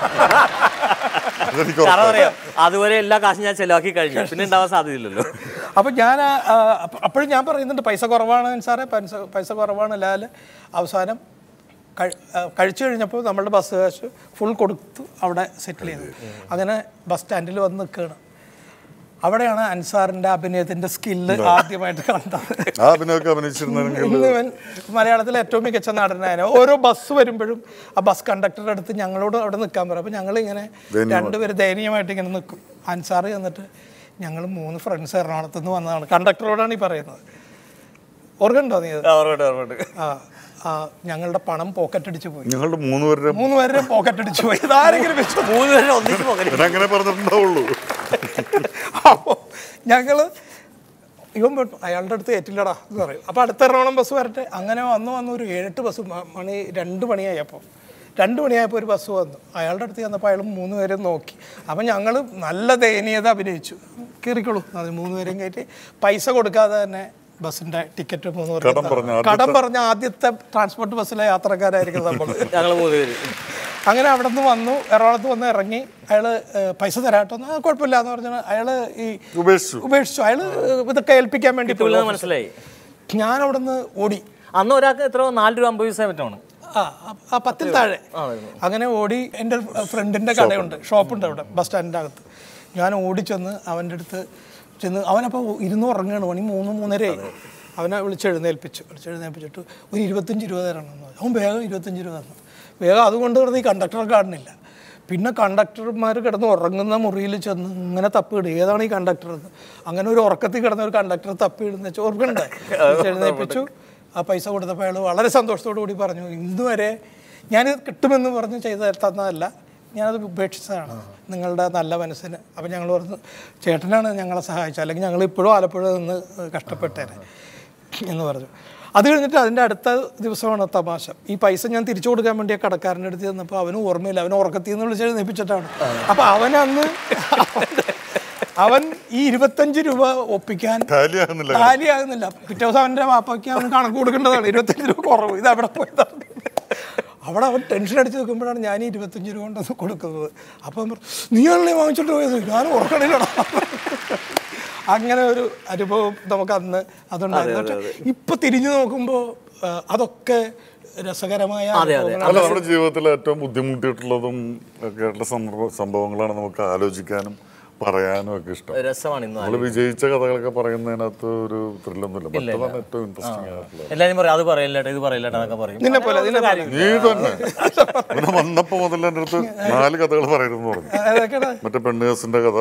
അതെനിക്ക് കാരണം ഉറപ്പാണ്. പറയാം അതുവരെ എല്ലാ കാശും ഞാൻ ചെലവാക്കി കഴിഞ്ഞു പിന്നെ ഉണ്ടാവാൻ സാധ്യതയില്ലല്ലോ അപ്പോൾ ഞാൻ അപ്പോഴും ഞാൻ പറയുന്നുണ്ട് പൈസ കുറവാണ് സാറേ പൈസ പൈസ കുറവാണ് ലാൽ അവസാനം കഴി- ആ, കഴിച്ചു കഴിഞ്ഞപ്പോൾ നമ്മളുടെ ബസ് കാശ് ഫുൾ കൊടുത്തു അവിടെ സെറ്റിൽ ചെയ്തു അങ്ങനെ ബസ് സ്റ്റാൻഡിൽ വന്ന് നിൽക്കുകയാണ് അവിടെയാണ് അൻസാറിൻ്റെ അഭിനയത്തിൻ്റെ സ്കില്ല് ആദ്യമായിട്ട് കണ്ടത് ആ അഭിനയൊക്കെ അഭിനയിച്ചിരുന്നെങ്കിൽ ഇന്ന് ഇവൻ മലയാളത്തിലെ ഏറ്റവും മികച്ച നടനായിരുന്നു ഓരോ ബസ് വരുമ്പോഴും ആ ബസ് കണ്ടക്ടറുടെ അടുത്ത് ഞങ്ങളോട് അവിടെ നിൽക്കാൻ പറയും അപ്പോൾ ഞങ്ങൾ ഇങ്ങനെ രണ്ടുപേര് ദയനീയമായിട്ട് ഇങ്ങനെ നിൽക്കും അൻസാറ് എന്നിട്ട് ഞങ്ങൾ മൂന്ന് ഫ്രണ്ട്സ് എറണാകുളത്ത് നിന്ന് വന്നതാണ് കണ്ടക്ടറോടാണ് ഈ പറയുന്നത് ഓർക്കുന്നുണ്ടോ നീ അത് ഓർമ്മയുണ്ട് ഓർമ്മയുണ്ട് ആ ആ ഞങ്ങളുടെ പണം പോക്കറ്റ് അടിച്ച് പോയി ഞങ്ങളുടെ മൂന്ന് പേരുടെ മൂന്ന് പേരുടെ പോക്കറ്റ് അടിച്ച് പോയി ഇതാരെങ്കിലും വെച്ചു മൂന്ന് പേരെ ഒന്നിച്ച് പോകരുത് അങ്ങനെ പറഞ്ഞിട്ടുണ്ടാവുള്ളൂ അപ്പോൾ ഞങ്ങള് ഇവൻ പെട്ടു അയാളുടെ അടുത്ത് ഏറ്റില്ലടാ എന്ന് പറയും അപ്പോൾ അടുത്ത എറണാകുളം ബസ് വരട്ടെ അങ്ങനെ വന്ന് വന്ന് ഒരു ഏഴെട്ട് ബസ് മ- മണി രണ്ട് മണിയായപ്പോൾ രണ്ട് മണിയായപ്പോൾ ഒരു ബസ് വന്നു അയാളുടെ അടുത്ത് ചെന്നപ്പോൾ അയാൾ മൂന്ന് പേരും നോക്കി അപ്പം ഞങ്ങൾ നല്ല ദയനീയത അഭിനയിച്ചു കയറിക്കോളൂ അത് മൂന്ന് പേരും കയറ്റി പൈസ കൊടുക്കാതെ തന്നെ ബസ്സിന്റെ ടിക്കറ്റ് മൂന്ന് പേർക്ക് കടം പറഞ്ഞ തന്നു. കടം പറഞ്ഞ ആദ്യത്തെ ട്രാൻസ്പോർട്ട് ബസ്സിലെ യാത്രക്കാരായിരിക്കും നമ്മൾ ഞങ്ങൾ മൂന്ന് പേര് അങ്ങനെ അവിടെ നിന്ന് വന്നു എറണാകുളത്ത് വന്ന് ഇറങ്ങി അയാൾ പൈസ തരാട്ടൊന്നും "ആ, കുഴപ്പമില്ല എന്ന് പറഞ്ഞാൽ അയാൾ ഈ ഉപേക്ഷിച്ചു ഉപേക്ഷിച്ചു അയാൾ ഇതൊക്കെ ഏൽപ്പിക്കാൻ വേണ്ടി പോയി കിട്ടൂലെന്ന് മനസ്സിലായി ഞാൻ അവിടെ നിന്ന് ഓടി അന്ന് ഒരാൾക്ക് എത്ര നാല് രൂപ അമ്പത് പൈസ പറ്റമാണ് ആ ആ- ആ പത്തിൽ താഴെ അങ്ങനെ ഓടി എൻ്റെ ഫ്രണ്ടിൻ്റെ കടയുണ്ട് ഷോപ്പുണ്ട് അവിടെ ബസ് സ്റ്റാൻഡിൻ്റെ അകത്ത് ഞാൻ ഓടിച്ചെന്ന് അവൻ്റെ അടുത്ത് ചെന്ന് അവനപ്പോൾ ഇരുന്ന് ഉറങ്ങുകയാണ് മണി മൂന്ന് മൂന്നരയായി അവനെ വിളിച്ചെഴുന്നേൽപ്പിച്ചു വിളിച്ചെഴുന്നേൽപ്പിച്ചിട്ട് ഒരു ഇരുപത്തഞ്ച് രൂപ തരണമെന്ന് പറഞ്ഞു അവൻ വേഗം ഇരുപത്തഞ്ച് രൂപ തന്നു വേഗം അതുകൊണ്ട് കിടന്ന് ഈ കണ്ടക്ടറെ കാണുന്നില്ല പിന്നെ കണ്ടക്ടർമാർ കിടന്ന് ഉറങ്ങുന്ന മുറിയിൽ ചെന്ന് ഇങ്ങനെ തപ്പിയിടും ഏതാണ് ഈ കണ്ടക്ടർ എന്ന് അങ്ങനെ ഒരു ഉറക്കത്തിൽ കിടന്ന ഒരു കണ്ടക്ടർ തപ്പിയിടുന്ന വെച്ചാൽ ഓർക്കണ്ടേ എഴുന്നേൽപ്പിച്ചു ആ പൈസ കൊടുത്തപ്പോൾ അയാൾ വളരെ സന്തോഷത്തോടു കൂടി പറഞ്ഞു ഇന്ന് വരെ ഞാനിത് കിട്ടുമെന്ന് പറഞ്ഞ് ചെയ്ത് തന്നതല്ല ഞാനത് ഉപേക്ഷിച്ചതാണ് നിങ്ങളുടെ നല്ല മനസ്സിന് അപ്പം ഞങ്ങൾ പറഞ്ഞു ചേട്ടനാണ് ഞങ്ങളെ സഹായിച്ചത് അല്ലെങ്കിൽ ഞങ്ങൾ ഇപ്പോഴും ആലപ്പുഴ നിന്ന് കഷ്ടപ്പെട്ടേനെ എന്ന് പറഞ്ഞു അത് കഴിഞ്ഞിട്ട് അതിൻ്റെ അടുത്ത ദിവസമാണ് തമാശ ഈ പൈസ ഞാൻ തിരിച്ചു കൊടുക്കാൻ വേണ്ടി ആ കടക്കാരൻ്റെ അടുത്ത് ചെന്നപ്പോൾ അവന് ഓർമ്മയില്ല അവൻ ഉറക്കത്തിൽ നിന്ന് വിളിച്ച് എഴുന്നേപ്പിച്ചിട്ടാണ് അപ്പം അവനന്ന് അവൻ ഈ ഇരുപത്തഞ്ച് രൂപ ഒപ്പിക്കാൻ ടാലിയാകുന്നില്ല കാലിയാകുന്നില്ല പിറ്റേ ദിവസം അവൻ്റെ വാപ്പയ്ക്ക് അവൻ കണക്ക് കൊടുക്കേണ്ടതാണ് ഇരുപത്തഞ്ച് രൂപ കുറവ് ഇത് അവിടെ പോയതാണ് അവിടെ അവൻ ടെൻഷൻ അടിച്ച് നിൽക്കുമ്പോഴാണ് ഞാൻ ഈ ഇരുപത്തഞ്ച് രൂപ കൊണ്ടൊന്ന് കൊടുക്കുന്നത് അപ്പം അവൻ പറഞ്ഞു, നീയാണല്ലേ വാങ്ങിച്ചിട്ട് പോയത് ഞാൻ ഉറക്കണില്ലടാ അങ്ങനെ ഒരു അനുഭവം നമുക്ക് അന്ന് അതുണ്ടായിരുന്നു പക്ഷെ ഇപ്പൊ തിരിഞ്ഞു നോക്കുമ്പോൾ അതൊക്കെ രസകരമായ അതെ, അതെ. അനുഭവങ്ങളാണ്. അല്ല നമ്മുടെ ജീവിതത്തിൽ ഏറ്റവും ബുദ്ധിമുട്ടിയിട്ടുള്ളതും ഒക്കെ ആയിട്ടുള്ള സന്ദർഭ സംഭവങ്ങളാണ് നമുക്ക് ആലോചിക്കാനും പറയാനും ഒക്കെ ഇഷ്ടം രസമാണ് ഇന്ന് നമ്മൾ വിജയിച്ച കഥകളൊക്കെ പറയുന്നതിനകത്ത് ഒരു ത്രില്ലൊന്നുമില്ല മറ്റതാണ് ഏറ്റവും ഇൻട്രസ്റ്റിംഗ് ആയിട്ടുള്ളത് എല്ലാരും പറയും അത് പറയില്ലട്ടെ ഇത് പറയില്ലട്ടെ എന്നൊക്കെ പറയും നിന്നെ പോലെ നിന്നെ പോലെ നീ തന്നെ പിന്നെ വന്നപ്പോ മുതൽ എൻ്റെ അടുത്ത് നാല് കഥകൾ പറയരുതെന്ന് പറഞ്ഞു അതൊക്കെയാണ് മറ്റേ പെണ്ണുകസിന്റെ കഥ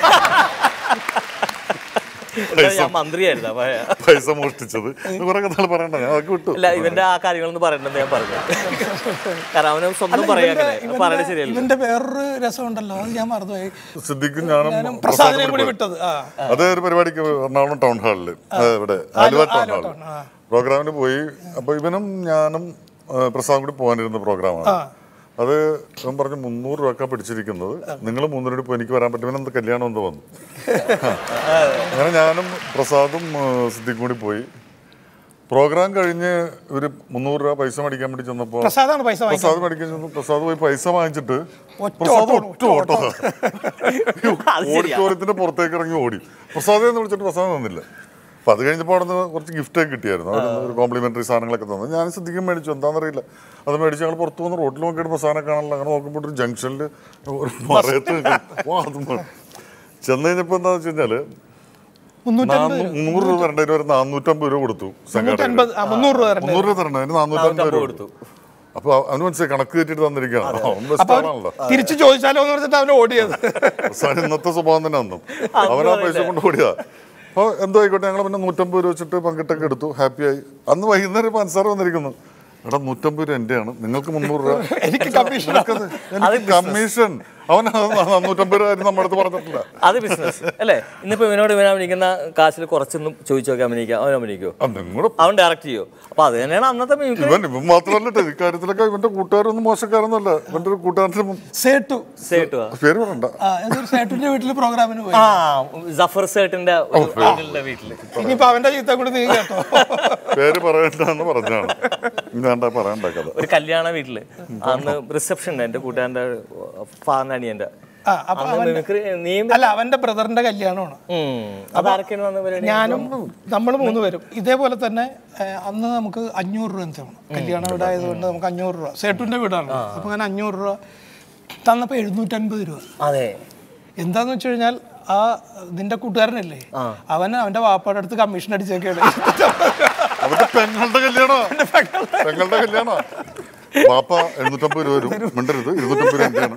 ഞാൻ മന്ത്രിയായിരുന്നു അപ്പൊ പൈസ മോഷ്ടിച്ചത് കുറെ കഥകൾ പറയണ്ട ഞാൻ അതൊക്കെ വിട്ടു അല്ല ഇവന്റെ ആ കാര്യങ്ങളൊന്നും പറയണ്ടെന്ന് ഞാൻ പറഞ്ഞു കാരണം അവന് സ്വന്തം പറയാ ഇവന്റെ- അങ്ങനെ പറയണത് ഇവന്റെ- ശരിയല്ല ഇവന്റെ വേറൊരു രസമുണ്ടല്ലോ അത് ഞാൻ മറന്നുപോയി സിദ്ദിഖും ഞാനും ഞാനും പ്രസാദും പ്രസാദിനെയും കൂടി കൂടി പോയി. വിട്ടത് ആ അത് ഒരു പരിപാടിക്ക് എറണാകുളം ടൗൺ ഹാളിൽ ഇവിടെ ആലുവ ടൗൺ ഹാളിൽ ആ. പ്രോഗ്രാമിന് പോയി അപ്പൊ ഇവനും ഞാനും ആ, പ്രസാദും കൂടി പോകാനിരുന്ന പ്രോഗ്രാമാണ് അത് ഇവൻ പറഞ്ഞു മുന്നൂറ് രൂപ പിടിച്ചിരിക്കുന്നത് നിങ്ങൾ മൂന്നിനോട് ഇപ്പോൾ എനിക്ക് വരാൻ പറ്റും ഇവനെന്ത് കല്യാണം എന്തോ വന്നു അങ്ങനെ ഞാനും പ്രസാദും ആ, സിദ്ദിഖും കൂടി പോയി പ്രോഗ്രാം കഴിഞ്ഞ് ഒരു മുന്നൂറ് രൂപ പൈസ മേടിക്കാൻ വേണ്ടി ചെന്നപ്പോ പ്രസാദാണ് പൈസ വാങ്ങിച്ചത് പ്രസാദ് മേടിക്കാൻ ചെന്നു പ്രസാദ് പോയി പൈസ വാങ്ങിച്ചിട്ട് ഒറ്റ പ്രസാദ് ഓട്ടം, ഒറ്റ ഓട്ടോ അത് ശരിയാ. ഓഡിറ്റോറിയത്തിന്റെ പുറത്തേക്ക് ഇറങ്ങി ഓടി പ്രസാദ് എന്ന് വിളിച്ചിട്ട് പ്രസാദ് തന്നില്ല അപ്പൊ അത് കഴിഞ്ഞപ്പോൾ അവിടെ നിന്ന് കുറച്ച് ഗിഫ്റ്റ് ഒക്കെ കിട്ടിയായിരുന്നു അവർ ഒരു കോംപ്ലിമെന്ററി സാധനങ്ങളൊക്കെ തന്നു ഞാൻ ശ്രദ്ധിക്കാൻ മേടിച്ചു എന്താണെന്നറിയില്ല അത് മേടിച്ച് ഞങ്ങൾ പുറത്ത് വന്ന് റോഡിൽ നോക്കിയിട്ട് പ്രസാദനെ കാണാനില്ല അങ്ങനെ നോക്കുമ്പോൾ ഒരു ജംഗ്ഷനിൽ ഒരു മറയത്ത് നിൽക്കുന്നു. വാ, അതും വേണം. ചെന്ന് കഴിഞ്ഞപ്പോൾ എന്താണെന്ന് വെച്ച് കഴിഞ്ഞാല് മുന്നൂറ്റമ്പത് നാന്നൂ- മുന്നൂറ് രൂപ തരേണ്ട ഒരു നാനൂറ്റമ്പത് രൂപ കൊടുത്തു മുന്നൂറ്റൻപത് ആ മുന്നൂറ് രൂപ തരണ്ടേ മുന്നൂറ് രൂപ തരണ്ട അതിന് നാനൂറ്റമ്പത് രൂപ കൊടുത്തു അപ്പൊ അവന് മനസ്സിലായി കണക്ക് കെട്ടിട്ട് തന്നിരിക്കുകയാണ് അവൻ ബെസ്റ്റ് അപ്പൊ ആണല്ലോ തിരിച്ചു ചോദിച്ചാലോ എന്ന് പറഞ്ഞിട്ട് അവന് ഓടിയത് അവസാനം ഇന്നത്തെ സ്വഭാവം തന്നെ അന്നും അവൻ ആ പൈസ കൊണ്ട് ഓടിയാ അപ്പോൾ എന്തോ ആയിക്കോട്ടെ ഞങ്ങൾ പിന്നെ നൂറ്റമ്പത് രൂപ വെച്ചിട്ട് പങ്കിട്ടൊക്കെ എടുത്തു ഹാപ്പിയായി അന്ന് വൈകുന്നേരം ഇപ്പം അൻസാർ വന്നിരിക്കുന്നു എടാ നൂറ്റമ്പത് രൂപ എന്റെയാണ് നിങ്ങൾക്ക് മുന്നൂറ് രൂപ എനിക്ക് കമ്മീഷൻ നിനക്കത് എനിക്ക് കമ്മീഷൻ അവൻ നൂറ്റമ്പത് രൂപ ആയിരുന്നു നമ്മുടെ അടുത്ത് പറഞ്ഞിട്ടില്ല അത് ബിസിനസ് അല്ലേ ഇന്നിപ്പോ ഇവനോട് ഇവൻ അഭിനയിക്കുന്ന കാശിൽ കുറച്ചൊന്നും ചോദിച്ചു നോക്കി അഭിനയിക്കാം അവൻ അഭിനയിക്കുമോ ആ, നിങ്ങളുടെ അവൻ ഡയറക്റ്റ് ചെയ്യോ അപ്പൊ അത് തന്നെയാണ് അന്നത്തെ mimicry. ഇവൻ ഇവൻ മാത്രമല്ല ട്ടോ, ഇക്കാര്യത്തിലൊക്കെ ഇവന്റെ കൂട്ടുകാരൊന്നും മോശക്കാരൊന്നല്ല ഇവന്റെ ഒരു കൂട്ടുകാരന്റെ സേട്ടു സേട്ടുവാ. പേര് പറയണ്ട ആ ഏതൊരു സേട്ടുന്റെ വീട്ടിൽ പ്രോഗ്രാമിന് പോയി ആ ജഫർ സേട്ടിന്റെ ഒരു ആങ്കിളിന്റെ വീട്ടില് ഇനിയിപ്പോ അവന്റെ ചീത്ത കൂടി നീ കേട്ടോ പേര് പറയണ്ടെന്ന് പറഞ്ഞാണ് ഞാൻ പറയണ്ട കഥ ഒരു കല്യാണ വീട്ടില് അന്ന് റിസപ്ഷൻ എന്റെ കൂട്ടുകാരന്റെ ഫാദറിന്റെ അനിയന്റെ ആ അപ്പൊ അന്ന് അവന്റെ mimicry നീയും അല്ല അവന്റെ ബ്രദറിന്റെ കല്യാണമാണ് ഉം. അതാരൊക്കെയാണ് വന്ന പരിപാടി ഞാനും നമ്മൾ മൂന്ന് പേരും ഇതേപോലെ തന്നെ ഏ, അന്ന് നമുക്ക് അഞ്ഞൂറ് രൂപ തന്നു കല്യാണ വീടായതുകൊണ്ട് നമുക്ക് അഞ്ഞൂറ് രൂപ സേട്ടുവിന്റെ വീടാണ് അപ്പൊ അങ്ങനെ അഞ്ഞൂറ് രൂപ തന്നപ്പോ എഴുന്നൂറ്റൻപത് രൂപ അതെ എന്താന്ന് വെച്ച് കഴിഞ്ഞാൽ ആ നിന്റെ കൂട്ടുകാരനല്ലേ അവൻ അവന്റെ വാപ്പാടെ അടുത്ത് കമ്മീഷൻ അടിച്ചേക്കാണ് അവന്റെ പെങ്ങളുടെ കല്യാണോ പെങ്ങളുടെ കല്യാണോ വാപ്പ എഴുന്നൂറ്റമ്പത് രൂപ വരും മിണ്ടരുത് ഇരുന്നൂറ്റമ്പത് രൂപ എന്റെയാണ്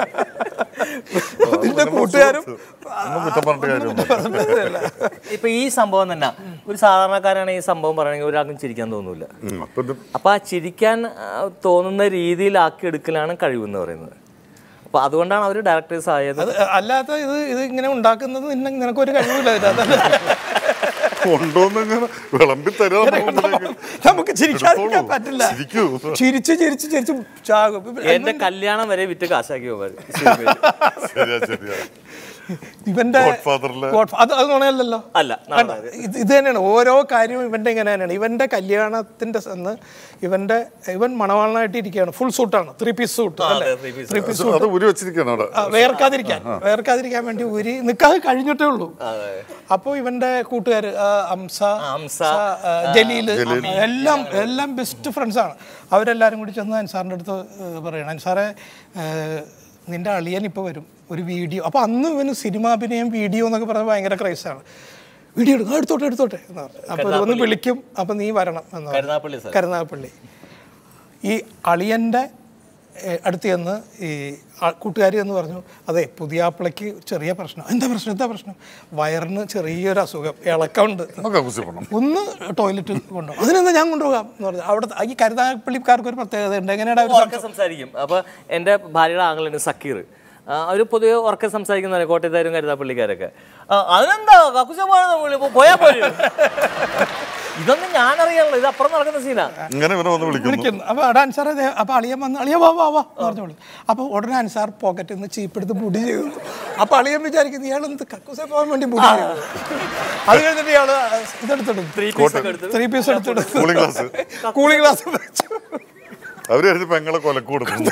നിന്റെ കൂട്ടുകാരും ഒന്നും കുറ്റം പറഞ്ഞിട്ട് കാര്യമൊന്നും ഇപ്പൊ ഈ സംഭവം തന്നെ ഒരു സാധാരണക്കാരാണ് ഈ സംഭവം പറയണമെങ്കിൽ ഒരാൾക്കും ചിരിക്കാൻ തോന്നൂല ഉം, അപ്പൊ ഇത് അപ്പൊ ആ ചിരിക്കാൻ ആ, തോന്നുന്ന രീതിയിലാക്കി എടുക്കലാണ് കഴിവെന്ന് പറയുന്നത് അപ്പൊ അതുകൊണ്ടാണ് അവർ ഡയറക്ടേഴ്സ് ആയത് അത് അല്ലാത്ത ഇത് ഇത് ഇങ്ങനെ ഉണ്ടാക്കുന്നത് നിന്നെ നിനക്കൊരു കഴിവില്ല ഇതിനകത്ത്. കൊണ്ടുവന്ന് ഇങ്ങനെ വിളമ്പി തരാ നമുക്ക് ചിരിക്കാതിരിക്കാൻ പറ്റില്ല ചിരിക്കൂ ചിരിച്ച് ചിരിച്ച് ചിരിച്ച് ചാകും എന്റെ കല്യാണം വരെ വിറ്റ് കാശാക്കി പോകാൻ ശരിയാ ശരിയാ ഇവന്റെ Godfather-ലെ- Godfa- അത് അത് നുണയല്ലല്ലോ അല്ല കണ്ടോ? ഇത് ഇത് തന്നെയാണ് ഓരോ കാര്യവും ഇവന്റെ ഇങ്ങനെ തന്നെയാണ് ഇവന്റെ കല്യാണത്തിന്റെ അന്ന് ഇവന്റെ ഇവൻ മണവാളനായിട്ട് ഇരിക്കുകയാണ് ഫുൾ സൂട്ടാണ് ത്രീ പീസ് സൂട്ട് അല്ലേ three piece ത്രീ പീസ് അത് ഉരി വെച്ചിരിക്കാണ് അവിടെ ആ, വേർക്കാതിരിക്കാൻ വേർക്കാതിരിക്കാൻ വേണ്ടി ഒരു നിക്കാഹ് കഴിഞ്ഞിട്ടേ ഉള്ളൂ അപ്പോൾ ഇവന്റെ കൂട്ടുകാർ അംസ അംസ, ആ, ജലീല് എല്ലാം എല്ലാം ബെസ്റ്റ് ഫ്രണ്ട്സ് ആണ് അവരെല്ലാരും കൂടി ചെന്ന് അൻസാറിൻ്റെ അടുത്ത് ഏ, പറയണം അൻസാറെ ഏ, നിന്റെ അളിയൻ ഇപ്പോൾ വരും ഒരു വീഡിയോ അപ്പോൾ അന്ന് ഇവന് സിനിമാഭിനയം വീഡിയോ എന്നൊക്കെ പറഞ്ഞാൽ ഭയങ്കര ക്രൈസാണ് വീഡിയോ എടുക്കും എടുത്തോട്ടെ എടുത്തോട്ടെ എന്ന് പറഞ്ഞു അപ്പോൾ ഒന്ന് വിളിക്കും അപ്പോൾ നീ വരണം എന്ന് പറഞ്ഞു. കരുനാഗപ്പള്ളി സ്ഥലം. കരുനാഗപ്പള്ളി ഈ അളിയൻ്റെ ഏഹ്, അടുത്ത് ചെന്ന് ഈ കൂട്ടുകാരി എന്ന് പറഞ്ഞു അതെ പുതിയാപ്പിളയ്ക്ക് ചെറിയ പ്രശ്നം എന്താ പ്രശ്നം എന്താ പ്രശ്നം വയറിന് ചെറിയൊരു അസുഖം ഇളക്കമുണ്ട് നമുക്ക് ആഘോഷിക്കണം ഒന്ന് ടോയ്ലറ്റ് കൊണ്ടുപോകും അതിനെന്താ ഞാൻ കൊണ്ടുപോകാം എന്ന് പറഞ്ഞു അവിടെ ഈ കരുനാഗപ്പള്ളിക്കാർക്ക് ഒരു പ്രത്യേകത ഉണ്ട് എങ്ങനെയാണ് അവർ ഉറക്കെ സംസാരിക്കും അപ്പൊ എന്റെ ഭാര്യയുടെ ആങ്ങളാണ് സക്കീർ അവർ പൊതുവെ ഉറക്കെ സംസാരിക്കുന്നവരെ കോട്ടയത്താരും കരുതാപ്പള്ളിക്കാരൊക്കെ ആ, അതിനെന്താ കക്കുശ പോയാ പോയി ഇതൊന്നും ഞാൻ അറിയാമല്ലോ ഇത് അപ്പുറം നടക്കുന്ന സീനാ ഇങ്ങനെ ഇവനെ വന്ന് വിളിക്കുന്നു വിളിക്കുന്നു അപ്പോൾ അവിടെ അൻസാർ അപ്പോൾ അളിയൻ വന്ന് അളിയ വാ വാ വാ എന്ന് പറഞ്ഞു വിളിച്ചു അപ്പോൾ ഉടനെ അൻസാർ പോക്കറ്റിൽ നിന്ന് ചീപ്പെടുത്ത് മുടി ചെയ്തു അപ്പോൾ അളിയൻ വിചാരിക്കുന്നത് ഇയാൾ എന്ത് കക്കൂസെ പോകാൻ വേണ്ടി മുടി ചെയ്തു അത് കഴിഞ്ഞിട്ട് ഇയാൾ ഇതെടുത്തിടും ത്രീ പീസ് എടുത്തെടുത്തു കൂളിംഗ് ഗ്ലാസ് കൂളിംഗ് ഗ്ലാസ് വെച്ചു അവര് എഴുതി പെങ്ങളെ കൊലക്ക് കൊടുക്കുന്നു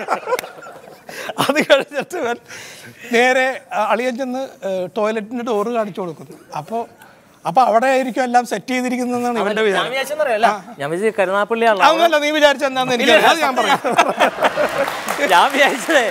അത് കഴിഞ്ഞിട്ട് ഇവൻ നേരെ ആ, അളിയൻ ചെന്ന് ടോയ്ലറ്റിൻ്റെ ഡോറ് കാണിച്ചു കൊടുക്കുന്നു അപ്പോൾ അപ്പൊ അവിടെ ആയിരിക്കും എല്ലാം സെറ്റ് ചെയ്തിരിക്കുന്നതെന്നാണ് ഇവന്റെ ഞാൻ വിചാരം വിചാരിച്ചെന്നറിയല്ല ഞാൻ വിചാരിച്ചു കരുനാപ്പള്ളിയാണല്ലോ അതൊന്നുമല്ല നീ വിചാരിച്ച എന്താന്ന് എനിക്ക് അത് ഞാൻ പറയാം ഞാൻ വിചാരിച്ചതേ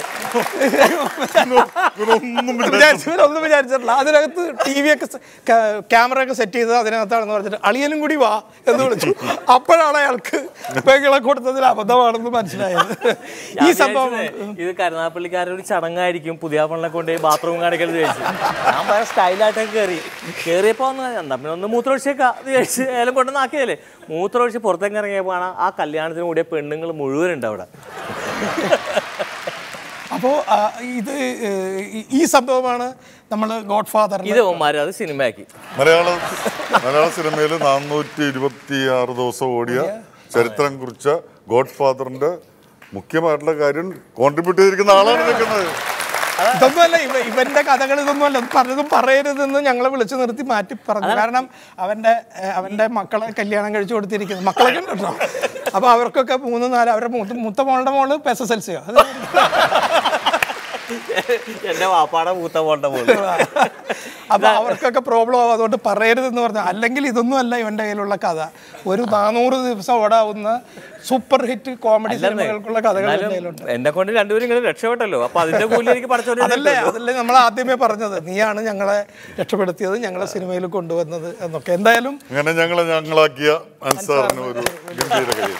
വിചാരിച്ചവരൊന്നും വിചാരിച്ചിട്ടില്ല അതിനകത്ത് ടി വി ഒക്കെ ക്യാമറ ഒക്കെ സെറ്റ് ചെയ്തത് അതിനകത്താണെന്ന് പറഞ്ഞിട്ട് അളിയനും കൂടി വാ എന്ന് വിളിച്ചു അപ്പോഴാണ് അയാൾക്ക് പെങ്ങളെ കൊടുത്തതിൽ അബദ്ധമാണെന്ന് മനസ്സിലായത് ഈ ഞാൻ സംഭവം വിചാരിച്ചതേ, ഇത് കരുനാപ്പള്ളിക്കാരുടെ ഒരു ചടങ്ങായിരിക്കും പുതിയ പണിനെ കൊണ്ട് ബാത്റൂം കാണിക്കൽ ചോദിച്ചു ഞാൻ ഭയങ്കര സ്റ്റൈലായിട്ടൊക്കെ കയറി കയറിയപ്പോ ഒന്ന് എന്താ പിന്നെ ഒന്ന് മൂത്രമൊഴിച്ചേക്കാം എന്ന് ചോദിച്ച് ഏലം കൊണ്ടുവന്ന് ആക്കിയതല്ലേ മൂത്രമൊഴിച്ച് പുറത്തേക്ക് ഇറങ്ങിയപ്പോ ആണ് ആ കല്യാണത്തിന് കൂടിയ പെണ്ണുങ്ങൾ മുഴുവൻ ഉണ്ട് അവിടെ അപ്പോൾ ഇത് ഏഹ്, ഈ- ഈ സംഭവമാണ് നമ്മൾ ഗോഡ് ഫാദർ ഇത് ഓമാര് അത് സിനിമയാക്കി മലയാള മലയാള സിനിമയിൽ നാനൂറ്റി ഇരുപത്തി ആറ് ദിവസം ഓടിയ ചരിത്രം കുറിച്ച ഗോഡ് ഫാദറിന്റെ മുഖ്യമായിട്ടുള്ള കാര്യം കോൺട്രിബ്യൂട്ട് ചെയ്തിരിക്കുന്ന ആളാണ് നിൽക്കുന്നത് ഇതൊന്നുമല്ല ഇവ ഇവന്റെ കഥകൾ ഇതൊന്നുമല്ല പലതും പറയരുതെന്ന് ഞങ്ങളെ വിളിച്ചു നിർത്തി മാറ്റി പറഞ്ഞു കാരണം അവന്റെ ഏഹ്, അവന്റെ മക്കളെ കല്യാണം കഴിച്ചു കൊടുത്തിരിക്കുന്നു മക്കളൊക്കെ ഉണ്ട് കേട്ടോ അപ്പൊ അവർക്കൊക്കെ മൂന്ന് നാല് അവരുടെ മൂത്ത മൂത്ത മോളുടെ മോള് പെസ സെൽസിയോ അത് എന്റെ വാപ്പാടെ മൂത്ത പോണ്ട പോലെ അപ്പൊ അവർക്കൊക്കെ പ്രോബ്ലം ആവും അതുകൊണ്ട് പറയരുതെന്ന് പറഞ്ഞു അല്ലെങ്കിൽ ഇതൊന്നും അല്ല ഇവന്റെ കയ്യിലുള്ള കഥ ഒരു നാനൂറ് ദിവസം ഓടാവുന്ന സൂപ്പർ ഹിറ്റ് കോമഡി സിനിമകൾക്കുള്ള കഥകൾ ഇവന്റെ കയ്യിലുണ്ട് എന്നെ കൊണ്ട് രണ്ടുപേരും ഇങ്ങനെ രക്ഷപ്പെട്ടല്ലോ അപ്പൊ അതിന്റെ കൂലി എനിക്ക് പഠിച്ചോണ്ട് അതല്ലേ അതല്ലേ നമ്മൾ ആദ്യമേ പറഞ്ഞത് നീയാണ് ഞങ്ങളെ രക്ഷപ്പെടുത്തിയത് ഞങ്ങളെ സിനിമയിൽ കൊണ്ടുവന്നത് എന്നൊക്കെ എന്തായാലും അങ്ങനെ ഞങ്ങളെ ഞങ്ങളാക്കിയ അൻസാറിന് ഒരു ഗംഭീര കൈ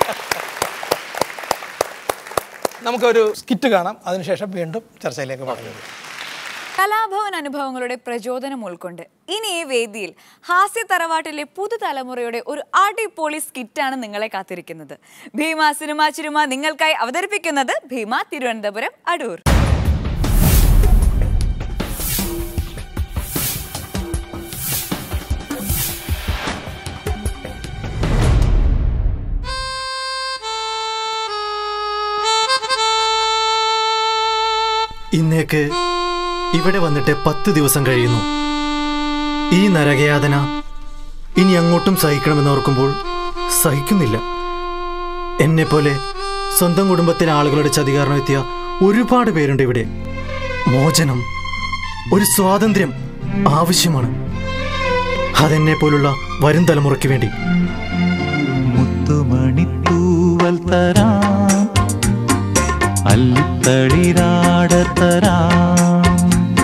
നമുക്കൊരു സ്കിറ്റ് കാണാം അതിനുശേഷം വീണ്ടും ചർച്ചയിലേക്ക് പറഞ്ഞു കലാഭവൻ അനുഭവങ്ങളുടെ പ്രചോദനം ഉൾക്കൊണ്ട് ഇനി ഈ വേദിയിൽ ഹാസ്യ തറവാട്ടിലെ പുതുതലമുറയുടെ ഒരു അടിപൊളി സ്കിറ്റാണ് നിങ്ങളെ കാത്തിരിക്കുന്നത് ഭീമ സിനിമ ചിരുമ നിങ്ങൾക്കായി അവതരിപ്പിക്കുന്നത് ഭീമ തിരുവനന്തപുരം അടൂർ ഇന്നേക്ക് ഇവിടെ വന്നിട്ട് പത്ത് ദിവസം കഴിയുന്നു ഈ നരകയാതന ഇനി അങ്ങോട്ടും സഹിക്കണമെന്ന് ഓർക്കുമ്പോൾ സഹിക്കുന്നില്ല എന്നെപ്പോലെ സ്വന്തം കുടുംബത്തിലെ ആളുകളുടെ ചതി കാരണം എത്തിയ ഒരുപാട് പേരുണ്ട് ഇവിടെ മോചനം ഒരു സ്വാതന്ത്ര്യം ആവശ്യമാണ് അതെന്നെ പോലുള്ള വരും തലമുറയ്ക്ക് വേണ്ടി മുത്തുമണിത്തൂവൽ തരാം അല്ലിത്തളിരാട തരാം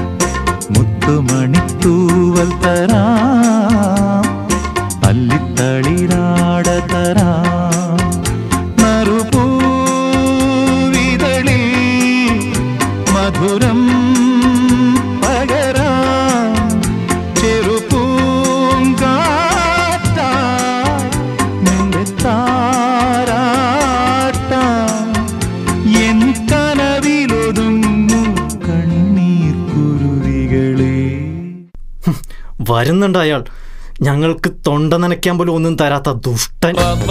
മുത്തുമണിത്തൂവൽ തരാം അല്ലിത്തളിരാട തരാം നറുപൂവിതളിൽ മധുരം പകരാം ചെറുപൂങ്കാറ്റാ നിന്റെ താരാട്ടാം എൻ കനവിലൊതുങ്ങു കണ്ണീർ കുരുവികളേ വരുന്നുണ്ട് അയാൾ ഞങ്ങൾക്ക് തൊണ്ട നനയ്ക്കാൻ പോലും ഒന്നും തരാത്ത ദുഷ്ടൻ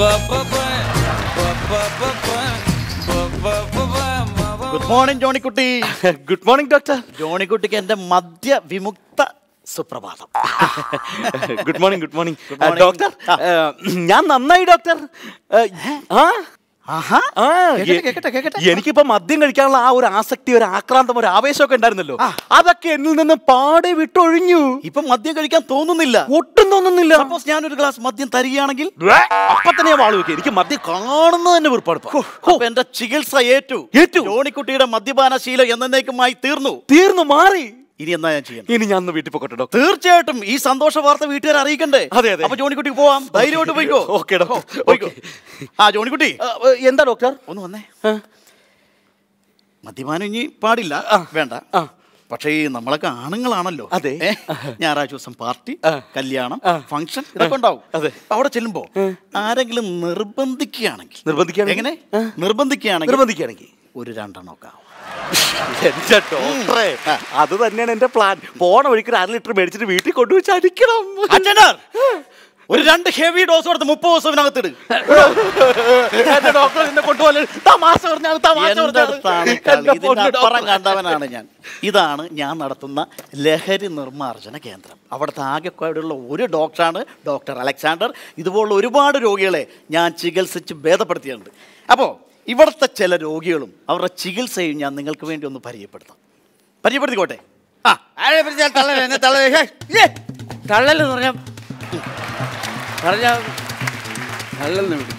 good morning Johnykutty good morning doctor ജോണിക്കുട്ടിക്ക് എന്റെ മദ്യ വിമുക്ത സുപ്രഭാതം good morning good morning Good morning. Doctor ഞാൻ നന്നായി ഡോക്ടർ ആ ആഹാ ആ, കേക്കട്ടെ, എ- കേക്കട്ടെ, കേക്കട്ടെ. എനിക്കിപ്പോ മദ്യം കഴിക്കാനുള്ള ആ ഒരു ആസക്തി ഒരു ആക്രാന്തം ഒരു ആവേശമൊക്കെ ഉണ്ടായിരുന്നല്ലോ അതൊക്കെ എന്നിൽ നിന്ന് പാടെ വിട്ടൊഴിഞ്ഞു ഇപ്പൊ മദ്യം കഴിക്കാൻ തോന്നുന്നില്ല ഒട്ടും തോന്നുന്നില്ല സപ്പോസ് ഞാനൊരു ഗ്ലാസ് മദ്യം തരികയാണെങ്കിൽ അപ്പൊ തന്നെ ഞാൻ വാള് വെക്കും എനിക്ക് മദ്യം കാണുന്നത് തന്നെ വെറുപ്പാടുപ്പാ അപ്പൊ എന്റെ ചികിത്സ ഏറ്റു ഏറ്റു. ജോണിക്കുട്ടിയുടെ മദ്യപാന ശീലം എന്നേക്കുമായി തീർന്നു തീർന്നു മാറി ഇനി എന്നാ ഞാൻ ചെയ്യണം ഇനി ഞാൻ ഒന്ന് വീട്ടിൽ പോക്കട്ടെ ഡോക്ടർ തീർച്ചയായിട്ടും ഈ സന്തോഷ വാർത്ത വീട്ടുകാരെ അറിയിക്കണ്ടേ അതെ, അതെ. അപ്പൊ ജോണിക്കുട്ടിക്ക് പോവാം ധൈര്യമായിട്ട് പോയിക്കോ ഓക്കെ ഡോക്ടർ പോയിക്കോ ആ ജോണിക്കുട്ടി എന്താ ഡോക്ടർ ഒന്ന് വന്നേ മദ്യപാനം ഇനി പാടില്ല വേണ്ട പക്ഷേ ഈ നമ്മളൊക്കെ ആണുങ്ങളാണല്ലോ അതെ. ഏ? ഞായറാഴ്ച ദിവസം പാർട്ടി കല്യാണം ഫംഗ്ഷൻ ഇതൊക്കെ ഉണ്ടാവും അതെ. അവിടെ ചെല്ലുമ്പോ ആരെങ്കിലും നിർബന്ധിക്കുകയാണെങ്കിൽ നിർബന്ധിക്കുകയാണെങ്കിൽ? എങ്ങനെ നിർബന്ധിക്കുകയാണെങ്കിൽ നിർബന്ധിക്കുകയാണെങ്കിൽ ഒരു രണ്ടെണ്ണമൊക്കെ ആവും എന്റെ ഡോക്ടറെ അത് തന്നെയാണ് എന്റെ പ്ലാൻ പോണ വഴിക്ക് ഒരു അര ലിറ്റർ മേടിച്ചിട്ട് വീട്ടിൽ കൊണ്ടുവച്ച് അടിക്കണം അറ്റൻഡർ ഒരു രണ്ട് ഹെവി ഡോസ് കൊടുത്ത് മുപ്പത് ദിവസത്തിനകത്തിട് എന്റെ ഡോക്ടർ എന്നെ കൊണ്ടുപോലെ തമാശ പറഞ്ഞാൽ തമാശ എന്റെ പറഞ്ഞാൽ അടുത്താണ് കളി. ഇതിന്റെ അപ്പുറം കണ്ടവനാണ് ഞാൻ ഇതാണ് ഞാൻ നടത്തുന്ന ലഹരി നിർമ്മാർജ്ജന കേന്ദ്രം അവിടുത്തെ ആകെക്കാടുള്ള ഒരു ഡോക്ടറാണ് ഡോക്ടർ അലക്സാണ്ടർ ഇതുപോലുള്ള ഒരുപാട് രോഗികളെ ഞാൻ ചികിത്സിച്ച് ഭേദപ്പെടുത്തിയിട്ടുണ്ട് അപ്പോൾ ഇവിടുത്തെ ചില രോഗികളും അവരുടെ ചികിത്സയും ഞാൻ നിങ്ങൾക്ക് വേണ്ടി ഒന്ന് പരിചയപ്പെടുത്താം പരിചയപ്പെടുത്തിക്കോട്ടെ ആ തള്ളലെന്ന് പറഞ്ഞാൽ പറഞ്ഞ നല്ലെന്ന് വിളിക്കും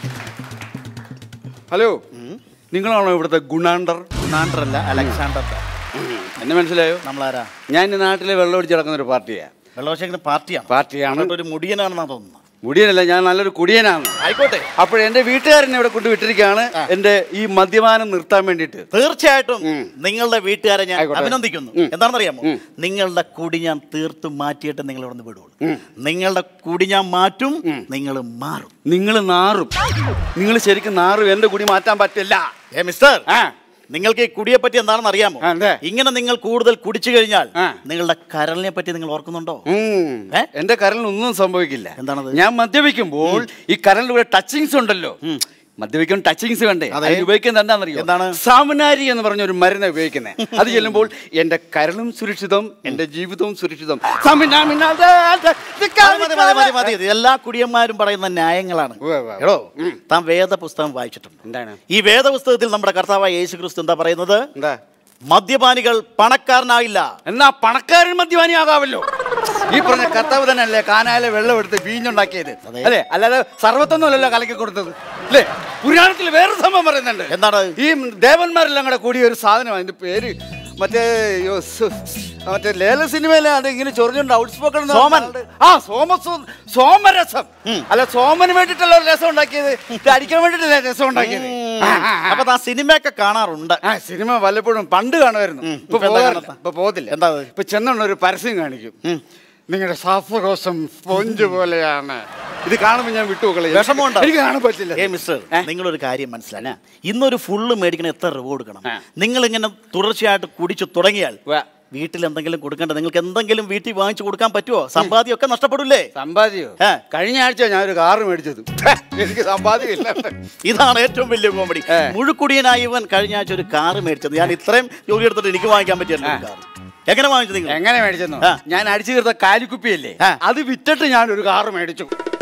ഹലോ നിങ്ങളാണോ ഇവിടുത്തെ ഗുണാണ്ടർ ഗുണാണ്ടർ അല്ല അലക്സാണ്ടർ എന്നെ മനസ്സിലായോ നമ്മളാരാ ഞാൻ ഇന്ന് നാട്ടിലെ വെള്ളം ഒടിച്ച് നടക്കുന്ന ഒരു പാർട്ടിയാണ് വെള്ളവശേഖരൻ പാർട്ടിയാണ് പാർട്ടിയാണ് അതുകൊണ്ട് ഒരു മുടിയനാണെന്നാ തോന്നുന്നത് മുടിയനല്ല ഞാൻ നല്ലൊരു കുടിയനാണ് ആയിക്കോട്ടെ അപ്പോൾ എന്റെ വീട്ടുകാരനെ ഇവിടെ കൊണ്ട് വിട്ടിരിക്കുകയാണ് എന്റെ ഈ മദ്യപാനം നിർത്താൻ വേണ്ടിയിട്ട് തീർച്ചയായിട്ടും നിങ്ങളുടെ വീട്ടുകാരെ ഞാൻ ആയിക്കോട്ടെ. അഭിനന്ദിക്കുന്നു എന്താണെന്നറിയാമോ നിങ്ങളുടെ കുടി ഞാൻ തീർത്തും മാറ്റിയിട്ട് നിങ്ങൾ ഇവിടെ നിന്ന് വിടുള്ളൂ നിങ്ങളുടെ കുടി ഞാൻ മാറ്റും നിങ്ങൾ മാറും നിങ്ങൾ നാറും നിങ്ങൾ ശരിക്കും നാറും എന്റെ കുടി മാറ്റാൻ പറ്റില്ല ഏ മിസ്റ്റർ നിങ്ങൾക്ക് ഈ കുടിയെ പറ്റി എന്താണെന്ന് അറിയാമോ ഇങ്ങനെ നിങ്ങൾ കൂടുതൽ കുടിച്ചു കഴിഞ്ഞാൽ നിങ്ങളുടെ കരളിനെ പറ്റി നിങ്ങൾ ഓർക്കുന്നുണ്ടോ ഉം. എന്റെ കരളിന് ഒന്നും സംഭവിക്കില്ല എന്താണത് ഞാൻ മദ്യപിക്കുമ്പോൾ ഈ കരളിലൂടെ ടച്ചിങ്സ് ഉണ്ടല്ലോ മദ്യപിക്കാൻ ടച്ചിങ്സ് വേണ്ടേ അതെ. അതിന് ഉപയോഗിക്കുന്നത് എന്താണെന്നറിയോ എന്താണ്? സാമനാരി എന്ന് പറഞ്ഞ ഒരു മരുന്ന് ഉപയോഗിക്കുന്നത് അത് ചെല്ലുമ്പോൾ എന്റെ കരളും സുരക്ഷിതം എന്റെ ജീവിതവും സുരക്ഷിതം സാമിനാ മിനാ ദാ ദാ ദാ മതി, മതി, മതി, മതി. ഇത് എല്ലാ കുടിയന്മാരും പറയുന്ന ന്യായങ്ങളാണ് എടോ താൻ വേദ പുസ്തകം വായിച്ചിട്ടുണ്ട് എന്താണ് ഈ വേദപുസ്തകത്തിൽ നമ്മുടെ കർത്താവായ യേശു ക്രിസ്തു എന്താ പറയുന്നത് എന്താ മദ്യപാനികൾ പണക്കാരനായില്ല എന്നാ പണക്കാരൻ മദ്യപാനിയാകാമല്ലോ ഈ പറഞ്ഞ കർത്താവ് തന്നെ അല്ലേ കാനാലെ വെള്ളം എടുത്ത് വീഞ്ഞുണ്ടാക്കിയത് അല്ലേ അല്ലാതെ സർവത്തൊന്നുമല്ലല്ലോ കലക്കി കൊടുത്തത് അല്ലേ പുരാണത്തിൽ വേറൊരു സംഭവം പറയുന്നുണ്ട് എന്താണ് ഈ ദേവന്മാരെല്ലാം കൂടെ കൂടിയ ഒരു സാധനം അതിന്റെ പേര് മറ്റേ യോ, സ്- മറ്റേ ലേല സിനിമയിലെ അത് ഇങ്ങനെ ചൊറിഞ്ഞുണ്ട് ഔട്ട് സ്പോക്കൺ സോമൻ. ആ സോമസു സോമരസം അല്ല സോമന് വേണ്ടിട്ടല്ല ഒരു രസം ഉണ്ടാക്കിയത് ഇത് അടിക്കാൻ വേണ്ടിട്ടല്ലേ രസം ഉണ്ടാക്കിയത് ആ, ആ, ആ. അപ്പൊ താൻ സിനിമയൊക്കെ കാണാറുണ്ട് ആ സിനിമ വല്ലപ്പോഴും പണ്ട് കാണുമായിരുന്നു ഇപ്പൊ ഇപ്പൊ എന്താ പോകാറില്ല കാണാത്ത? ഇപ്പൊ പോകത്തില്ല എന്താ അത്? ഇപ്പൊ ചെന്നുണ്ട് ഒരു പരസ്യം കാണിക്കും നിങ്ങളുടെ ശ്വാസകോശം സ്പോഞ്ച് പോലെയാണ് ഇത് കാണുമ്പോൾ ഞാൻ വിട്ടുപോകളെ വിഷമമുണ്ടോ എനിക്ക് കാണാൻ പറ്റില്ല ഏ മിസ്റ്റർ നിങ്ങളൊരു കാര്യം മനസ്സിലാക്കി ഇന്നൊരു ഫുള്ള് മേടിക്കണ എത്ര രൂപ കൊടുക്കണം നിങ്ങൾ ഇങ്ങനെ തുടർച്ചയായിട്ട് കുടിച്ചു തുടങ്ങിയാൽ വീട്ടിൽ എന്തെങ്കിലും കൊടുക്കണ്ട നിങ്ങൾക്ക് എന്തെങ്കിലും വീട്ടിൽ വാങ്ങിച്ചു കൊടുക്കാൻ പറ്റുമോ സമ്പാദ്യമൊക്കെ നഷ്ടപ്പെടില്ലേ സമ്പാദ്യോ കഴിഞ്ഞ ആഴ്ച ഞാൻ ഒരു കാറ് മേടിച്ചത് എനിക്ക് സമ്പാദ്യം ഇല്ല ഇതാണ് ഏറ്റവും വലിയ കോമഡി മുഴുക്കുടിയനായി ഇവൻ കഴിഞ്ഞ ആഴ്ച ഒരു കാറ് മേടിച്ചത് ഞാൻ ഇത്രയും ജോലി എടുത്തിട്ട് എനിക്ക് വാങ്ങിക്കാൻ പറ്റില്ല കാർ എങ്ങനെ വാങ്ങിച്ചു നിങ്ങൾ എങ്ങനെ മേടിച്ചെന്നോ ഞാൻ അടിച്ചു തീർത്ത കാലിക്കുപ്പിയല്ലേ അത് വിറ്റിട്ട് ഞാൻ ഒരു കാറ് മേടിച്ചു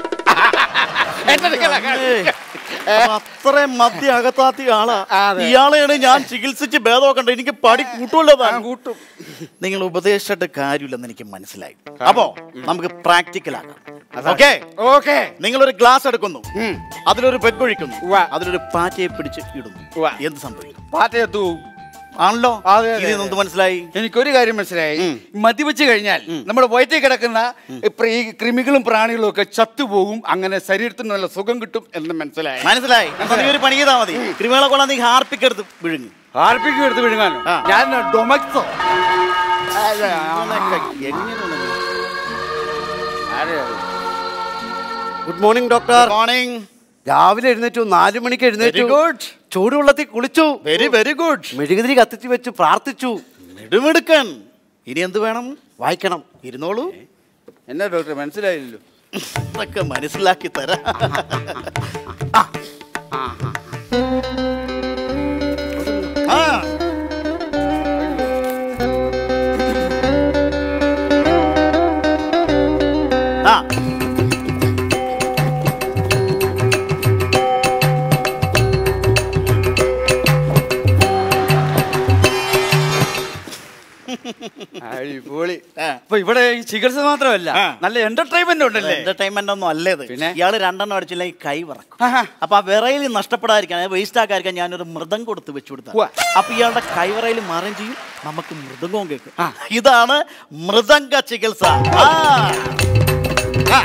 ഏറ്റെടുക്കലാ കാര്യം. അപ്പൊ അത്രയും മദ്യ അകത്താത്തിയ ആളാ ഇയാളെയാണ് ഞാൻ ചികിത്സിച്ച് ഭേദമാക്കണ്ട എനിക്ക് പടി കൂട്ടുമല്ലോ താൻ. കൂട്ടും നിങ്ങൾ ഉപദേശിച്ചിട്ട് കാര്യമില്ലെന്ന് എനിക്ക് മനസ്സിലായി അപ്പോ നമുക്ക് പ്രാക്ടിക്കൽ ആക്കാം ഓക്കെ ഓക്കെ നിങ്ങളൊരു ഗ്ലാസ് എടുക്കുന്നു അതിലൊരു പെഗ്ഗൊഴിക്കുന്നു അതിലൊരു പാറ്റയെ പിടിച്ച് ഇടുന്നു എന്ത് സംഭവിക്കും പാറ്റയെത്തു ആണല്ലോ അതെ, അതെ, ഇതിൽ നിന്ന് മനസ്സിലായി എനിക്കൊരു കാര്യം മനസ്സിലായി മദ്യപിച്ച് കഴിഞ്ഞാൽ നമ്മുടെ വയറ്റിൽ കിടക്കുന്ന ഈ പ്ര- ഈ കൃമികളും പ്രാണികളും ഒക്കെ ചത്തുപോകും അങ്ങനെ ശരീരത്തിന് നല്ല സുഖം കിട്ടും എന്ന് മനസ്സിലായി മനസ്സിലായി എന്നാ നീ ഒരു പണി ചെയ്താൽ മതി ക്രിമികളെ കൊള്ളാൻ നീ ഹാർപ്പിക്ക് എടുത്ത് വിഴുങ്ങി ഹാർപ്പിക്ക് എടുത്ത് വിഴുങ്ങാനോ ഞാൻ Domex good morning doctor morning രാവിലെ എഴുന്നേറ്റു നാലു മണിക്ക് എഴുന്നേറ്റു Very good. ചൂടുവെള്ളത്തിൽ കുളിച്ചു വെരി വെരി ഗുഡ് മെഴുകുതിരി കത്തിച്ചു വെച്ച് പ്രാർത്ഥിച്ചു നെടുമെടുക്കൻ ഇനി എന്ത് വേണം വായിക്കണം ഇരുന്നോളൂ എന്നാ ഡോക്ടർ മനസ്സിലായില്ലല്ലോ ഇതൊക്കെ മനസ്സിലാക്കി തരാം ആ. ആ. അടിപൊളി അപ്പൊ ഇവിടെ ഈ ചികിത്സ മാത്രമല്ല നല്ല എന്റർടൈൻമെന്റ് ഉണ്ടല്ലേ എന്റർടൈൻമെന്റ് ഒന്നും അല്ലേത് ഇയാള് രണ്ടെണ്ണം അടിച്ചില്ലെങ്കിൽ കൈ വറക്കും അപ്പൊ ആ വിറയിൽ നഷ്ടപ്പെടാതിരിക്കാൻ വേസ്റ്റ് ആക്കാതിരിക്കാൻ ഞാനൊരു മൃദം കൊടുത്ത് വെച്ചു കൊടുത്ത അപ്പൊ ഇയാളുടെ കൈവറയിൽ മാറുകയും ചെയ്യും നമുക്ക് മൃദംഗവും കേൾക്കും ഇതാണ് മൃദംഗ ചികിത്സ ആ. ആ.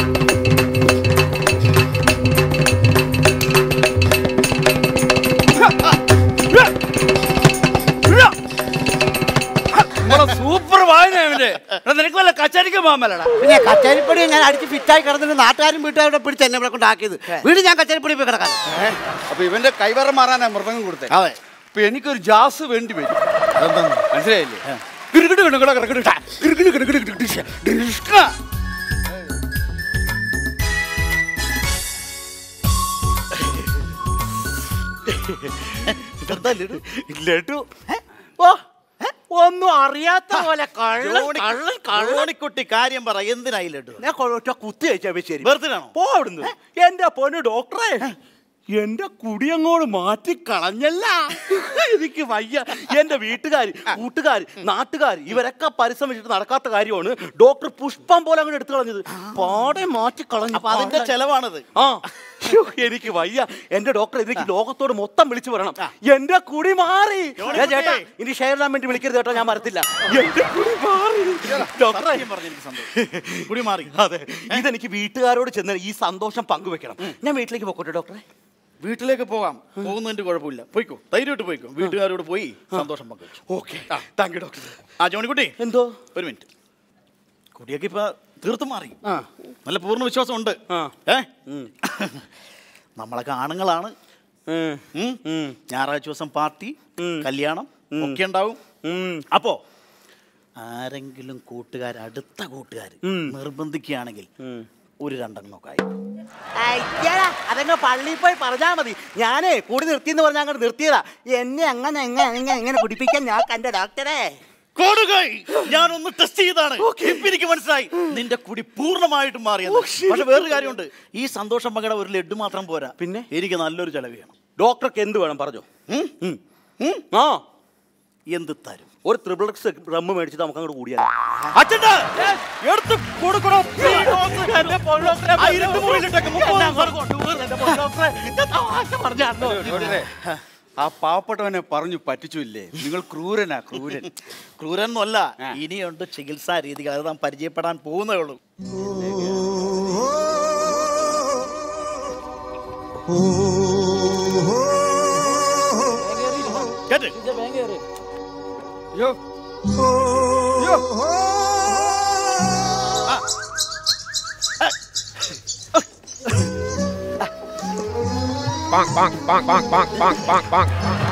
സൂപ്പർ വായനവന്റെ നിനക്ക് വല്ല കച്ചേരിക്ക് മാമലടാ പിന്നെ കച്ചേരിപ്പടി ഞാൻ അടിച്ച് ഫിറ്റായി കിടന്നിട്ട് നാട്ടുകാരും വീട്ടുകാരുടെ പിടിച്ച് എന്നെ ഇവിടെ കൊണ്ടാക്കിയത് വീട് ഞാൻ കച്ചേരിപ്പടി പോയി കിടക്കാൻ അപ്പൊ ഇവന്റെ കൈവറ മാറാനാ മൃദംഗം കൊടുത്തേ അതെ അപ്പൊ എനിക്കൊരു ജാസ് വേണ്ടി വരും മനസ്സിലായില്ലേ കിടുകിട് കിടുകിട കിടകിട് ടാ. കിടുകിട് കിടുകിട് കിടുകിട് ഷ. ഡിഷ്ക. ഇതെന്താ ലഡു? ലഡു ഓ ഏ? ഒന്നും അറിയാത്ത പോലെ കള്ളൻ ജോണി- കള്ളൻ കള്ളൻ ജോണിക്കുട്ടി കാര്യം പറ എന്തിനായി ലഡു ഞാൻ കൊ- ഒറ്റ കുത്തി കഴിച്ചാ ശരി വെറുതെ ആണോ പോ അവിടുന്ന് എന്റെ പൊന്നു ഡോക്ടറെ എന്റെ കുടിയങ്ങോട് മാറ്റി കളഞ്ഞല്ല എനിക്ക് വയ്യ എന്റെ വീട്ടുകാർ കൂട്ടുകാർ നാട്ടുകാർ ഇവരൊക്കെ പരിശ്രമിച്ചിട്ട് നടക്കാത്ത കാര്യമാണ് ഡോക്ടർ പുഷ്പം പോലെ അങ്ങോട്ട് എടുത്തു കളഞ്ഞത് പാടെ മാറ്റി കളഞ്ഞു അപ്പൊ അതിന്റെ ചെലവാണത് ആ ശ്ശോ, എനിക്ക് വയ്യ എന്റെ ഡോക്ടർ എനിക്ക് ലോകത്തോട് മൊത്തം വിളിച്ചു പറയണം എന്റെ കുടി മാറി ജോണി ഏ, ചേട്ടാ കുട്ടി. ഇനി ഷെയർ ചെയ്യാൻ വേണ്ടി വിളിക്കരുത് കേട്ടോ ഞാൻ വരത്തില്ല എന്റെ കുടി മാറി ഡോക്ടറെ സത്യം പറഞ്ഞ് എനിക്ക് സന്തോഷം കുടി മാറി അതെ ഇതെനിക്ക് വീട്ടുകാരോട് ചെന്ന് ഈ സന്തോഷം പങ്കുവെക്കണം ഞാൻ വീട്ടിലേക്ക് പോക്കോട്ടെ ഡോക്ടറെ വീട്ടിലേക്ക് പോകാം പോകുന്നതിന്റെ കുഴപ്പമില്ല പോയിക്കോ ധൈര്യമായിട്ട് പോയിക്കോ വീട്ടുകാരോട് പോയി സന്തോഷം പങ്കുവെച്ചു ഓക്കെ താങ്ക് യു ഡോക്ടർ ആ ജോണിക്കുട്ടി എന്തോ ഒരു മിനിറ്റ് കുടിയൊക്കെ ഇപ്പൊ തീർത്തും മാറി നല്ല പൂർണ്ണ വിശ്വാസം ഉണ്ട് ഏ നമ്മളൊക്കെ ആണുങ്ങളാണ് ഉം. ഞായറാഴ്ച ദിവസം പാർട്ടി കല്യാണം ഒക്കെ ഉണ്ടാവും അപ്പോ ആരെങ്കിലും കൂട്ടുകാർ അടുത്ത കൂട്ടുകാർ നിർബന്ധിക്കുകയാണെങ്കിൽ ഒരു രണ്ടെണ്ണമൊക്കെ ആയി അതങ്ങ് പള്ളിയിൽ പോയി പറഞ്ഞാ മതി ഞാനേ കൂടി നിർത്തിയെന്ന് പറഞ്ഞാൽ അങ്ങോട്ട് നിർത്തിയതാ എന്നെ അങ്ങനെ എങ്ങനെ എങ്ങനെ എങ്ങനെ കുടിപ്പിക്കാൻ ഞാൻ കണ്ട ഡോക്ടറെ കൊടുകൈ ഞാൻ ഒന്ന് ടെസ്റ്റ് ചെയ്താണ് ഇപ്പൊ എനിക്ക് മനസ്സിലായി നിന്റെ കുടി പൂർണ്ണമായിട്ടും മാറിയത് പക്ഷെ വേറൊരു കാര്യമുണ്ട് ഈ സന്തോഷം പകട ഒരു ലഡു മാത്രം പോരാ പിന്നെ എനിക്ക് നല്ലൊരു ചെലവ് ചെയ്യണം ഡോക്ടർക്ക് എന്ത് വേണം പറഞ്ഞോ ഉം? ആ എന്ത് തരും ഒരു ത്രിബിൾ എക്സ് റമ്മ് മേടിച്ചിട്ട് നമുക്ക് അങ്ങോട്ട് കൂടിയാൽ അച്ഛൻ്റെ എടുത്ത് കൊടുക്കണം ആ ഇരുട്ട് മുറിയിലിട്ടേക്ക് മുപ്പത് ഡോക്ടറെ, ആ പാവപ്പെട്ടവനെ പറഞ്ഞു പറ്റിച്ചില്ലേ നിങ്ങൾ ക്രൂരനാ ക്രൂരൻ ക്രൂരനൊന്നുമല്ല ഇനിയുണ്ട് ചികിത്സാ രീതികൾ അത് നാം പരിചയപ്പെടാൻ പോകുന്നേ ഉള്ളൂ കേട്ട് യോ യോ Bang, bang, bang, bang, bang, bang, bang, bang.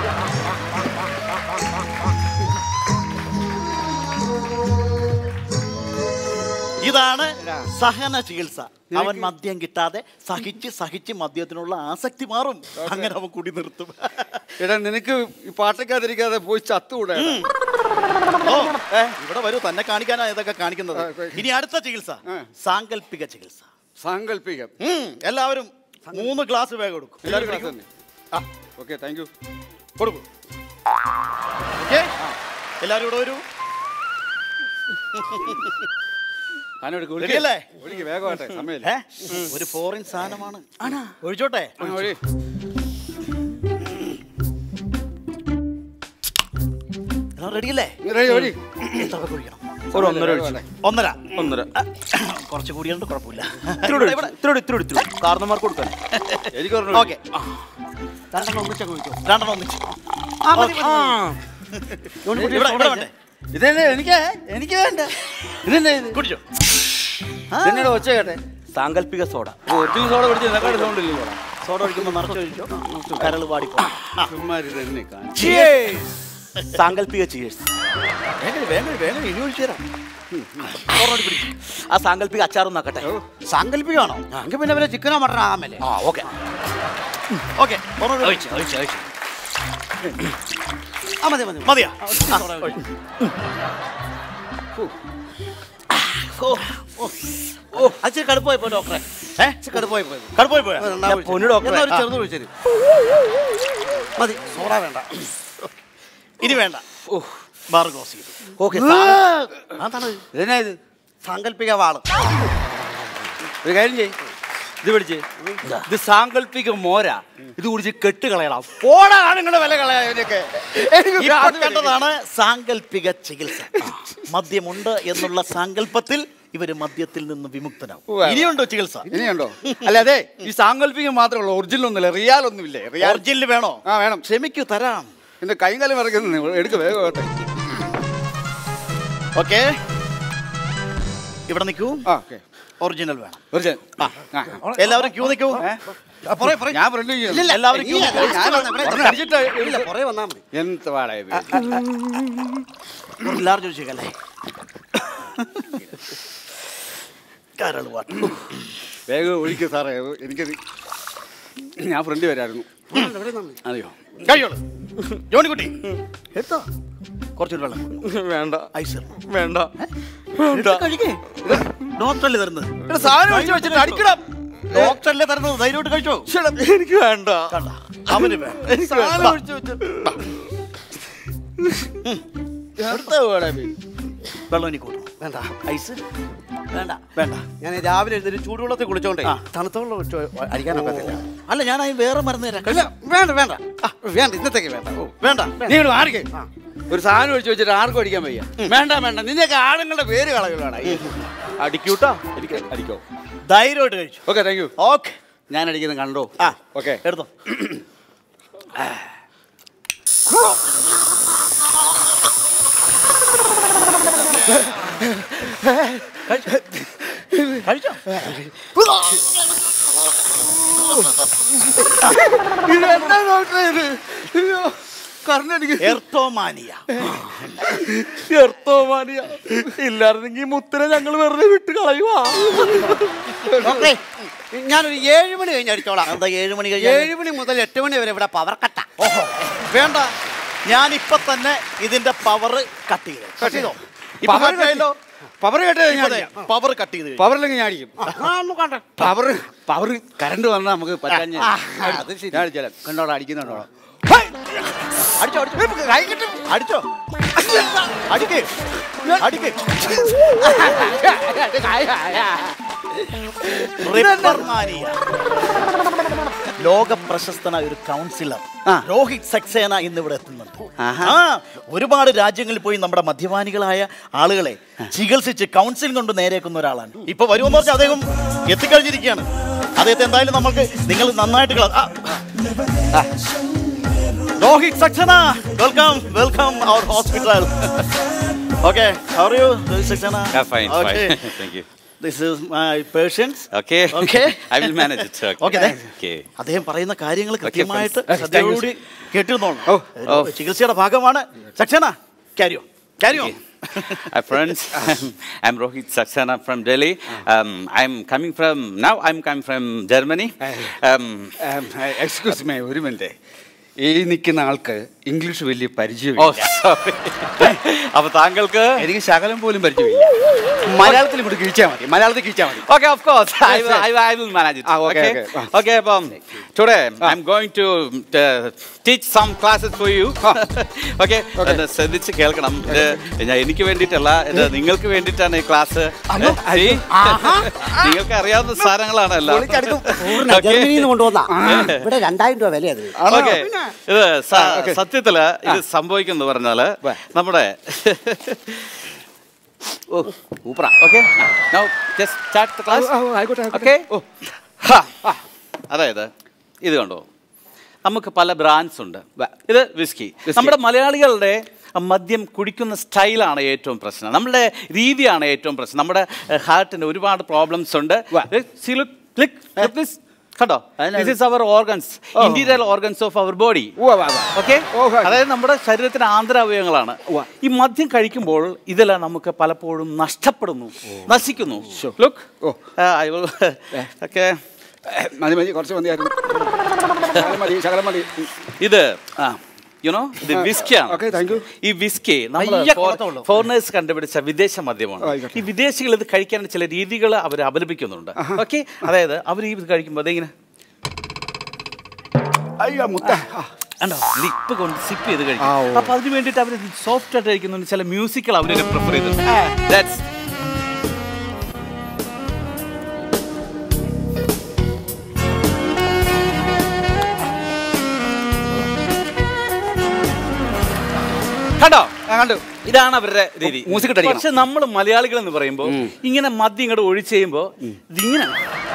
ഇതാണ് സഹന ചികിത്സ അവൻ മദ്യം കിട്ടാതെ സഹിച്ച് സഹിച്ച് മദ്യത്തിനുള്ള ആസക്തി മാറും അങ്ങനെ അവൻ കുടി നിർത്തും എടാ നിനക്ക് ഈ പാട്ടക്കാതിരിക്കാതെ പോയി ചത്തുകൂടെ ഓ ഏ, ഇവിടെ വരൂ തന്നെ കാണിക്കാനാ ഇതൊക്കെ കാണിക്കുന്നത് ഇനി അടുത്ത ചികിത്സ സാങ്കല്പിക ചികിത്സ സാങ്കല്പികം ഉം, എല്ലാവരും മൂന്ന് ഗ്ലാസ് വേഗം കൊടുക്കും എല്ലാവരും class തന്നെ ആ ഓക്കെ താങ്ക് യു കൊടുക്കും ഓക്കെ എല്ലാവരും ഇവിടെ വരൂ ആനോട് Ready അല്ലേ? ഒഴിക്ക് വേഗമാട്ടെ സമയമില്ല ഏ? ഒരു ഫോറിൻ സാധനമാണ് ഒഴിച്ചോട്ടെ ആ, ഒഴി. റെഡി അല്ലേ Ready, ഒഴി. എത്ര പേർക്ക് ഒഴിക്കണം ഒരു ഒന്നര ഒഴിച്ചു. ഒന്നര ഒന്നര കുറച്ച് കൂടിയുണ്ട് കുഴപ്പമില്ല ഇത്തിരി ഇത്തിരി ഇത്തിരി ഇത്തിരി ഇത്തിരി കാരണന്മാർക്ക് കൊടുക്കാൻ എനിക്ക് ഒരെണ്ണം ഓക്കെ രണ്ടെണ്ണം ഒന്നിച്ചങ്ങ് ഒഴിച്ചോ രണ്ടെണ്ണം ഒന്നിച്ച് ആ, മതി, മതി, മതി. ഇവിടെ ഇവിടെ വേണ്ടേ ഇതന്നെ എനിക്ക് എനിക്ക് വേണ്ട ഇതെന്നെ ഇത് കുടിച്ചോ എന്നോട് ഒച്ച കേട്ടെ സാങ്കല്പിക സോഡ ഒത്തിരി സോഡ പിടിച്ച് നിനക്കാട് സൗണ്ട് ഇല്ലല്ലോ സോഡ ഒഴിക്കുമ്പോൾ നിറച്ച് ഒഴിച്ചോ കരൾ പാടിപ്പോ ചുമ്മാ ഇത് തന്നെ കാണിച്ചു സാങ്കല്പിക ചിയേഴ്സ് വേഗം വേഗം വേഗം ഇനി ഒഴിച്ചു തരാം ആ സാങ്കല്പിക അച്ചാറും നോക്കട്ടെ സാങ്കല്പികമാണോ എങ്കിൽ പിന്നെ വല്ല ചിക്കനോ മട്ടനോ ആകാമല്ലേ ആ ഓക്കെ ഓക്കെ ഒഴിച്ചു ഒഴിച്ചു ഒഴിച്ചു ആ മതി മതി മതിയാ ആ, ഒഴി. ഓ, ഓ, ഓ, അത് ഇച്ചിരി കടുപ്പായി പോയി ഡോക്ടറെ ഏ ഇച്ചിരി കടുപ്പായി പോയി കടുപ്പായി പോയി ഞാൻ പൊന്നു ഡോക്ടറെ. എന്നാ ഒരു ചെറുത് ഒഴിച്ചേര് മതി സോഡ വേണ്ട ഇനി വേണ്ട ഓ ബാർ ക്ലോസ് ചെയ്തു ഓക്കെ അതാണ് ഇതെന്നാ ഇത് സാങ്കല്പിക വാള് ഒരു കാര്യം ചെയ്യ് ഇത് പിടിച്ച് ഇത് സാങ്കല്പിക മോര ഇത് കുടിച്ച് കെട്ട് കളയണം പോടാ നിങ്ങളുടെ വില കളയാനൊക്കെ ഇപ്പോൾ കണ്ടതാണ് സാങ്കല്പിക ചികിത്സ മദ്യമുണ്ട് എന്നുള്ള സാങ്കല്പത്തിൽ ഇവര് മദ്യത്തിൽ നിന്ന് വിമുക്തനാവും ഉവ്വ്. ഇനിയുണ്ടോ ചികിത്സ ഇനിയുണ്ടോ അല്ല അതെ ഈ സാങ്കല്പികം മാത്രമേ ഉള്ളൂ ഒറിജിനൽ ഒന്നുമില്ല റിയാൽ ഒന്നുമില്ലേ റിയാൽ ഒറിജിനൽ വേണോ ആ വേണം ക്ഷമിക്കൂ തരാം എന്റെ കൈയും കാലം ഇറക്കുന്നു എടുക്ക വേഗം ആകട്ടെ. ഓക്കെ ഇവിടെ നിൽക്കൂ ആ ഓക്കെ ഒറിജിനൽ വേണം ഒറിജിനൽ ആ. എല്ലാവരും ക്യൂ നിൽക്കൂ ഞാൻ ഫ്രണ്ട് എല്ലാവരും queue നിൽക്കൂ. എന്ത് വാടാ ഇത് ലാർജ് ചോദിച്ചേക്കല്ലേ കരൾ വാട്ടം വേഗം ഒഴിക്കും സാറേ എനിക്കത് ഞാൻ ഫ്രണ്ട് വരായിരുന്നു അതെയോ കഴിയോളൂ ജോണിക്കുട്ടി എടുത്തോ കുറച്ചൊരു വെള്ളം വേണ്ട ഐസ് വേണ്ട കഴിക്കേ ഡോക്ടറല്ലേ തരുന്നത് സാധനം ഒഴിച്ച് വെച്ചിട്ട് അടിക്കണം ഡോക്ടറല്ലേ തരുന്നത് ധൈര്യമായിട്ട് കഴിച്ചോ എനിക്ക് വേണ്ട കണ്ട അവന് വേണം എനിക്ക് സാധനം വേണ്ട. ഒഴിച്ച് വെച്ച്. എടുത്തോ വേണേ ബി. വെള്ളം എനിക്ക് കൊടുക്കണം വേണ്ട ഐസ് വേണ്ട വേണ്ട ഞാൻ രാവിലെ എഴുന്നേറ്റ് ചൂടുവെള്ളത്തിൽ കുളിച്ചോണ്ടേ തണുത്ത വെള്ളം ഒഴിച്ച് അടിക്കാനൊക്കത്തില്ല അല്ല ഞാൻ അതിന് വേറെ മരുന്ന് തരാം ഇല്ല, വേണ്ട വേണ്ട ആ, വേണ്ട ഇന്നത്തേക്ക് വേണ്ട ഓ വേണ്ട നീ ഇവിടെ മാറിക്കേ ഒരു സാധനം ഒഴിച്ച് വെച്ചിട്ട് ആർക്കും അടിക്കാൻ വയ്യ വേണ്ട വേണ്ട നിന്നെയൊക്കെ ആണുങ്ങളുടെ പേര് കളകളാണ് അടിക്കൂട്ടാ എനിക്ക് അടിക്കോ ധൈര്യമായിട്ട് കഴിച്ചു ഓക്കെ താങ്ക് യു ഓക്കെ ഞാൻ അടിക്കുന്നത് കണ്ടോ ആ ഓക്കെ എടുത്തോ കഴിച്ചോ ഇത് എന്താ ഡോക്ടറെ ഇത് അയ്യോ കറണ്ടടിക്ക് എർത്തോമാനിയ എർത്തോമാനിയ ഇല്ലായിരുന്നെങ്കിൽ മുത്തിനെ ഞങ്ങൾ വെറുതെ വിട്ട് കളയുവാ ഡോക്ടറെ ഞാനൊരു ഏഴ് മണി കഴിഞ്ഞ് അടിച്ചോളാം എന്താ ഏഴ് മണി കഴിഞ്ഞ ഏഴ് മണി മുതൽ എട്ട് മണി വരെ ഇവിടെ പവർ കട്ട ഓഹോ വേണ്ട ഞാൻ ഇപ്പൊ തന്നെ ഇതിന്റെ പവർ കട്ട് ചെയ്തു കട്ട് ചെയ്തോ പവർ കേട്ടോ പവർ കേട്ടോ ഞാൻ പവർ കട്ട് ചെയ്ത് കഴിഞ്ഞു. പവറില്ലെങ്കിൽ ഞാൻ അടിക്കും പവർ പവർ കറണ്ട് വന്നാൽ നമുക്ക് പറ്റാൻ ആ, അത് ശരി. ഞാൻ അടിച്ചാലും കണ്ടോളാം അടിക്കുന്നുണ്ടോളാം അടിച്ചോ അടിച്ചോ കൈ കിട്ടും അടിച്ചോ അടിക്ക് അടിക്ക് റിപ്പർമാനിയ. ലോക പ്രശസ്തനായ ഒരു കൗൺസിലർ രോഹിത് സക്സേന ഇന്നിവിടെ എത്തുന്നുണ്ട് ആ ഒരുപാട് രാജ്യങ്ങളിൽ പോയി നമ്മുടെ മദ്യപാനികളായ ആളുകളെ ചികിത്സിച്ച് കൗൺസിലിംഗ് കൊണ്ട് നേരേക്കുന്ന ഒരാളാണ് ഇപ്പൊ വരുമെന്ന് പറഞ്ഞാൽ അദ്ദേഹം എത്തിക്കഴിഞ്ഞിരിക്കുകയാണ് അദ്ദേഹത്തെ എന്തായാലും നമുക്ക് നിങ്ങൾ നന്നായിട്ട് കള- ആ. ആ. Rohit Saxena welcome welcome our hospital okay how are you Rohit Saxena Yeah, fine, Okay. fine. Thank you. This is my patients. Okay. Okay. I will manage it. Okay. Okay, then. Okay. അദ്ദേഹം പറയുന്ന കാര്യങ്ങൾ Okay, കൃത്യമായിട്ട് friends. ശ്രദ്ധയോടുകൂടി കേട്ടിരുന്നോളൂ oh. ചികിത്സയുടെ ഭാഗമാണ് സക്സേന ക്യാരിയോ ക്യാരിയോ Hi friends, I'm Rohit Saxena from Delhi. Um, I'm coming from now. I'm coming from Germany. Um, excuse me ഒരു മിനിറ്റ് ഈ നിൽക്കുന്ന ആൾക്ക് ഇംഗ്ലീഷ് വലിയ oh, പരിചയമില്ല sorry. അപ്പൊ താങ്കൾക്ക് എനിക്ക് ശകലം പോലും പരിചയമില്ല മലയാളത്തിൽ ഇങ്ങോട്ട് കിഴിച്ചാൽ മതി മലയാളത്തിൽ കിഴിച്ചാൽ മതി Okay, of course. I, will, I, will, I will manage it. Ah, okay, okay. okay. Okay, um, today I'm going to uh, teach some classes for you. okay. ഇത് ശ്രദ്ധിച്ച് കേൾക്കണം ഇത് ഞാൻ എനിക്ക് വേണ്ടിയിട്ടല്ല ഇത് നിങ്ങൾക്ക് വേണ്ടിയിട്ടാണ് ഈ ക്ലാസ് നിങ്ങൾക്ക് അറിയാവുന്ന സാധനങ്ങളാണ് എല്ലാം ജർമ്മനിയിൽ നിന്ന് കൊണ്ടുവന്ന ഇവിടെ രണ്ടായിരം രൂപ വില അത് ഓക്കെ ഇത് സ- സത്യത്തില് ഇത് സംഭവിക്കുന്നത് പറഞ്ഞാല് നമ്മുടെ ഓ ഊപ്പറ okay now just start the class okay അതായത് ഇത് കണ്ടോ നമുക്ക് പല ബ്രാൻഡ്സ് ഉണ്ട് ഇത് വിസ്കി നമ്മുടെ മലയാളികളുടെ മദ്യം കുടിക്കുന്ന സ്റ്റൈലാണ് ഏറ്റവും പ്രശ്നം നമ്മുടെ രീതിയാണ് ഏറ്റവും പ്രശ്നം നമ്മുടെ ഹാർട്ടിന് ഒരുപാട് പ്രോബ്ലംസ് ഉണ്ട് See, look, look, look this. കണ്ടോ this is our organs interior organs of our body okay അതായത് നമ്മുടെ ശരീരത്തിന്റെ ആന്തരാവയവങ്ങളാണ് ഈ മദ്യം കഴിക്കുമ്പോൾ ഇതെല്ലാം നമുക്ക് പലപ്പോഴും നഷ്ടപ്പെടുന്നു നശിക്കുന്നു ലുക്ക് ഐ വിൽ ഓക്കെ മതി മതി കുറച്ച് മതിയായിരുന്നു ശകലം മതി ശകലം മതി ഇത് യുനോ ഇത് വിസ്കിയാണ് Okay, thank you. ഈ വിസ്കി പയ്യെ കൊടുത്തോളൂ. ഫോറിനേഴ്സ് കണ്ടുപിടിച്ച വിദേശ മദ്യമാണ് ഈ വിദേശികൾ ഇത് കഴിക്കാൻ ചില രീതികൾ അവർ അവലംബിക്കുന്നുണ്ട് ഓക്കെ അതായത് അവർ ഈ ഇത് കഴിക്കുമ്പോൾ അതിങ്ങനെ അയ്യോ മുത്ത കണ്ടോ ലിപ്പ് കൊണ്ട് സിപ്പ് ചെയ്ത് കഴിക്കും അപ്പൊ അതിന് വേണ്ടിയിട്ട് അവർ സോഫ്റ്റ് ആയിട്ട് കഴിക്കുന്നുണ്ട് ചില മ്യൂസിക്കൽ അവർ പ്രിഫർ ചെയ്തത് That's- കണ്ടോ കണ്ടു ഇതാണ് അവരുടെ രീതി മൂസിക് ഇട്ടടിക്കണം. പക്ഷെ നമ്മൾ മലയാളികൾ എന്ന് പറയുമ്പോൾ ഇങ്ങനെ മദ്യം ഇങ്ങോട്ട് ഒഴിച്ച് കഴിയുമ്പോ ഇതിങ്ങനെ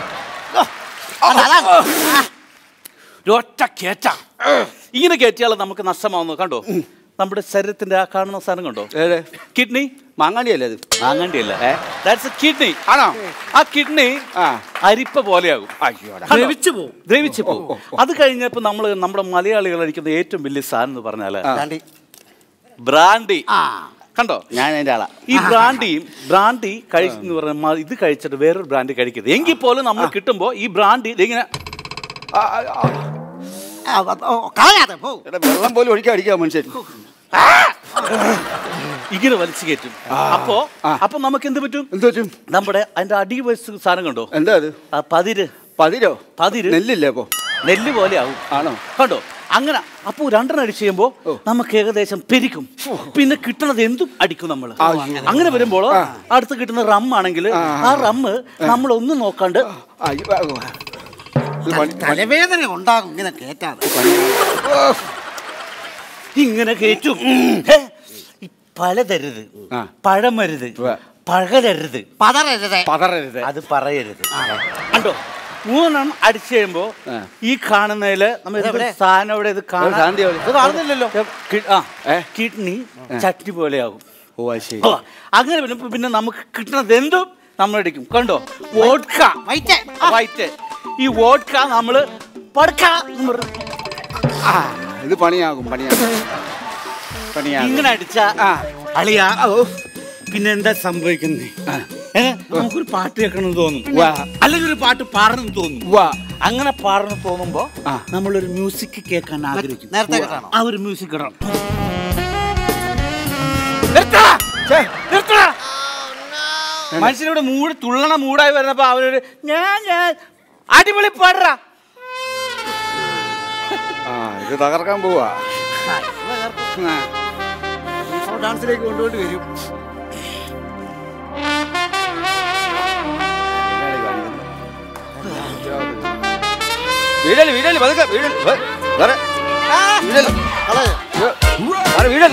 ഒറ്റ കേറ്റ ഇങ്ങനെ കയറ്റിയാൽ നമുക്ക് നഷ്ടമാവുന്നു കണ്ടോ നമ്മുടെ ശരീരത്തിന്റെ ആ കാണുന്ന സാധനം കണ്ടോ കിഡ്നി മാങ്ങാണ്ടിയല്ലേ അത് മാങ്ങാണ്ടിയല്ല ദാറ്റ്സ് കിഡ്നി ആണോ ആ കിഡ്നി അരിപ്പ പോലെയാകും ദ്രവിച്ചു പോവും. ദ്രവിച്ചു പോകും അത് കഴിഞ്ഞപ്പോ നമ്മൾ നമ്മുടെ മലയാളികൾ അടിക്കുന്ന ഏറ്റവും വലിയ സാധനം എന്ന് പറഞ്ഞാല് ദാണ്ടി. ബ്രാൻഡി കണ്ടോ ഞാൻ അതിന്റെ ആളാ ഈ ബ്രാൻഡിയും ബ്രാൻഡി കഴിച്ചെന്ന് പറഞ്ഞാൽ ഇത് കഴിച്ചിട്ട് വേറൊരു ബ്രാൻഡ് കഴിക്കരുത് എങ്കിൽ പോലും നമ്മൾ കിട്ടുമ്പോ ഈ ബ്രാൻഡി ഇങ്ങനെ ആ, ഓ, കളയാതെ പോ എടാ, വെള്ളം പോലും ഒഴിക്കാൻ അടിക്കാം മനുഷ്യൻ ഇങ്ങനെ വലിച്ചു കയറ്റും അപ്പോ അപ്പൊ നമുക്ക് എന്ത് പറ്റും എന്ത് പറ്റും നമ്മുടെ അതിന്റെ അടി വശത്ത് സാധനം കണ്ടോ എന്താ അത് ആ പതിര് പതിരോ പതിര് നെല്ലില്ലേ അപ്പോ നെല്ല് പോലെ ആവും ആണോ കണ്ടോ അങ്ങനെ അപ്പൊ രണ്ടെണ്ണം അടിച്ചു കഴിയുമ്പോ നമുക്ക് ഏകദേശം പെരിക്കും പിന്നെ കിട്ടണത് എന്തും അടിക്കും നമ്മൾ അങ്ങനെ വരുമ്പോൾ അടുത്ത് കിട്ടുന്ന റം ആണെങ്കിൽ ആ റമ്മ് നമ്മൾ ഒന്നും നോക്കാണ്ട് തലവേദന ഉണ്ടാകും ഇങ്ങനെ കേറ്റാതെ ഇങ്ങനെ കയറ്റും ഹേ, ഈ പലതരുത് പഴമരുത് പഴകരുത് പതറരുത് പതറരുത് അത് പറയരുത് കണ്ടോ മൂന്നെണ്ണം അടിച്ചു കഴിയുമ്പോ ഈ കാണുന്നതില് നമ്മൾ എന്തൊരു സാധനം ഇവിടെ ഇത് കാണാൻ- സാധനം എവിടെ? ഇത് കാണുന്നില്ലല്ലോ കി- ആ കിഡ്നി ചട്നി പോലെയാകും ഓ അത് ശരി ഓ, അങ്ങനെ പിന്നെ പിന്നെ നമുക്ക് കിട്ടുന്നത് എന്തും നമ്മൾ അടിക്കും കണ്ടോ വോഡ്ക വൈറ്റ് ഈ വോഡ്ക നമ്മള് പടുക്ക എന്ന് പറയും. ആ ഇത് പണിയാകും പണിയാകും പണിയാകും ഇങ്ങനെ അടിച്ച അളിയാ പിന്നെ എന്താ സംഭവിക്കുന്നത് ഏ, നമുക്കൊരു പാട്ട് കേൾക്കണം തോന്നും അല്ലെങ്കിൽ ഒരു പാട്ട് പാടണം തോന്നും അങ്ങനെ പാടണം തോന്നുമ്പോ നമ്മളൊരു മ്യൂസിക് കേൾക്കാൻ ആഗ്രഹിക്കും നേരത്തെ ഉവ്വ. കേൾക്കണം. ആ ഒരു മ്യൂസിക് ഇടണം നിർത്തടാ. നിർത്തടാ. മനുഷ്യനിവിടെ മൂട് തുള്ളണ മൂടായി വരുന്നപ്പോ അവരൊരു ഞാൻ ഞാൻ അടിപൊളി പാടുറാ ആ ഇത് തകർക്കാൻ പോവാ ഡാൻസിലേക്ക് കൊണ്ടുപോയിട്ട് വരും വീടല് വീടല് പതുക്കെ വീടല് വേ- വേറെ വീടല് വേറെ വീടല്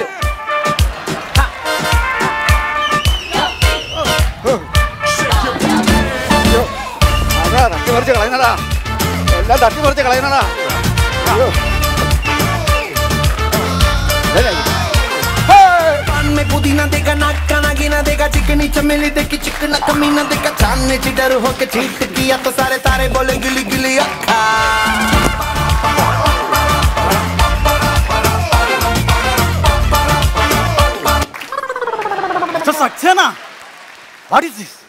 അതാ തട്ടി മറിച്ച് കളയുന്നതാ എല്ലാം തട്ടി മറിച്ച് കളയുന്നതാ അയ്യോ. पान में पुदीना देगा नाक का नागिना देगा चिकनी चमेली देखी चिकना कमीना देगा चांद ने चिडर होके चीट किया तो सारे तारे बोले गिली गिली अखा Saxena what is this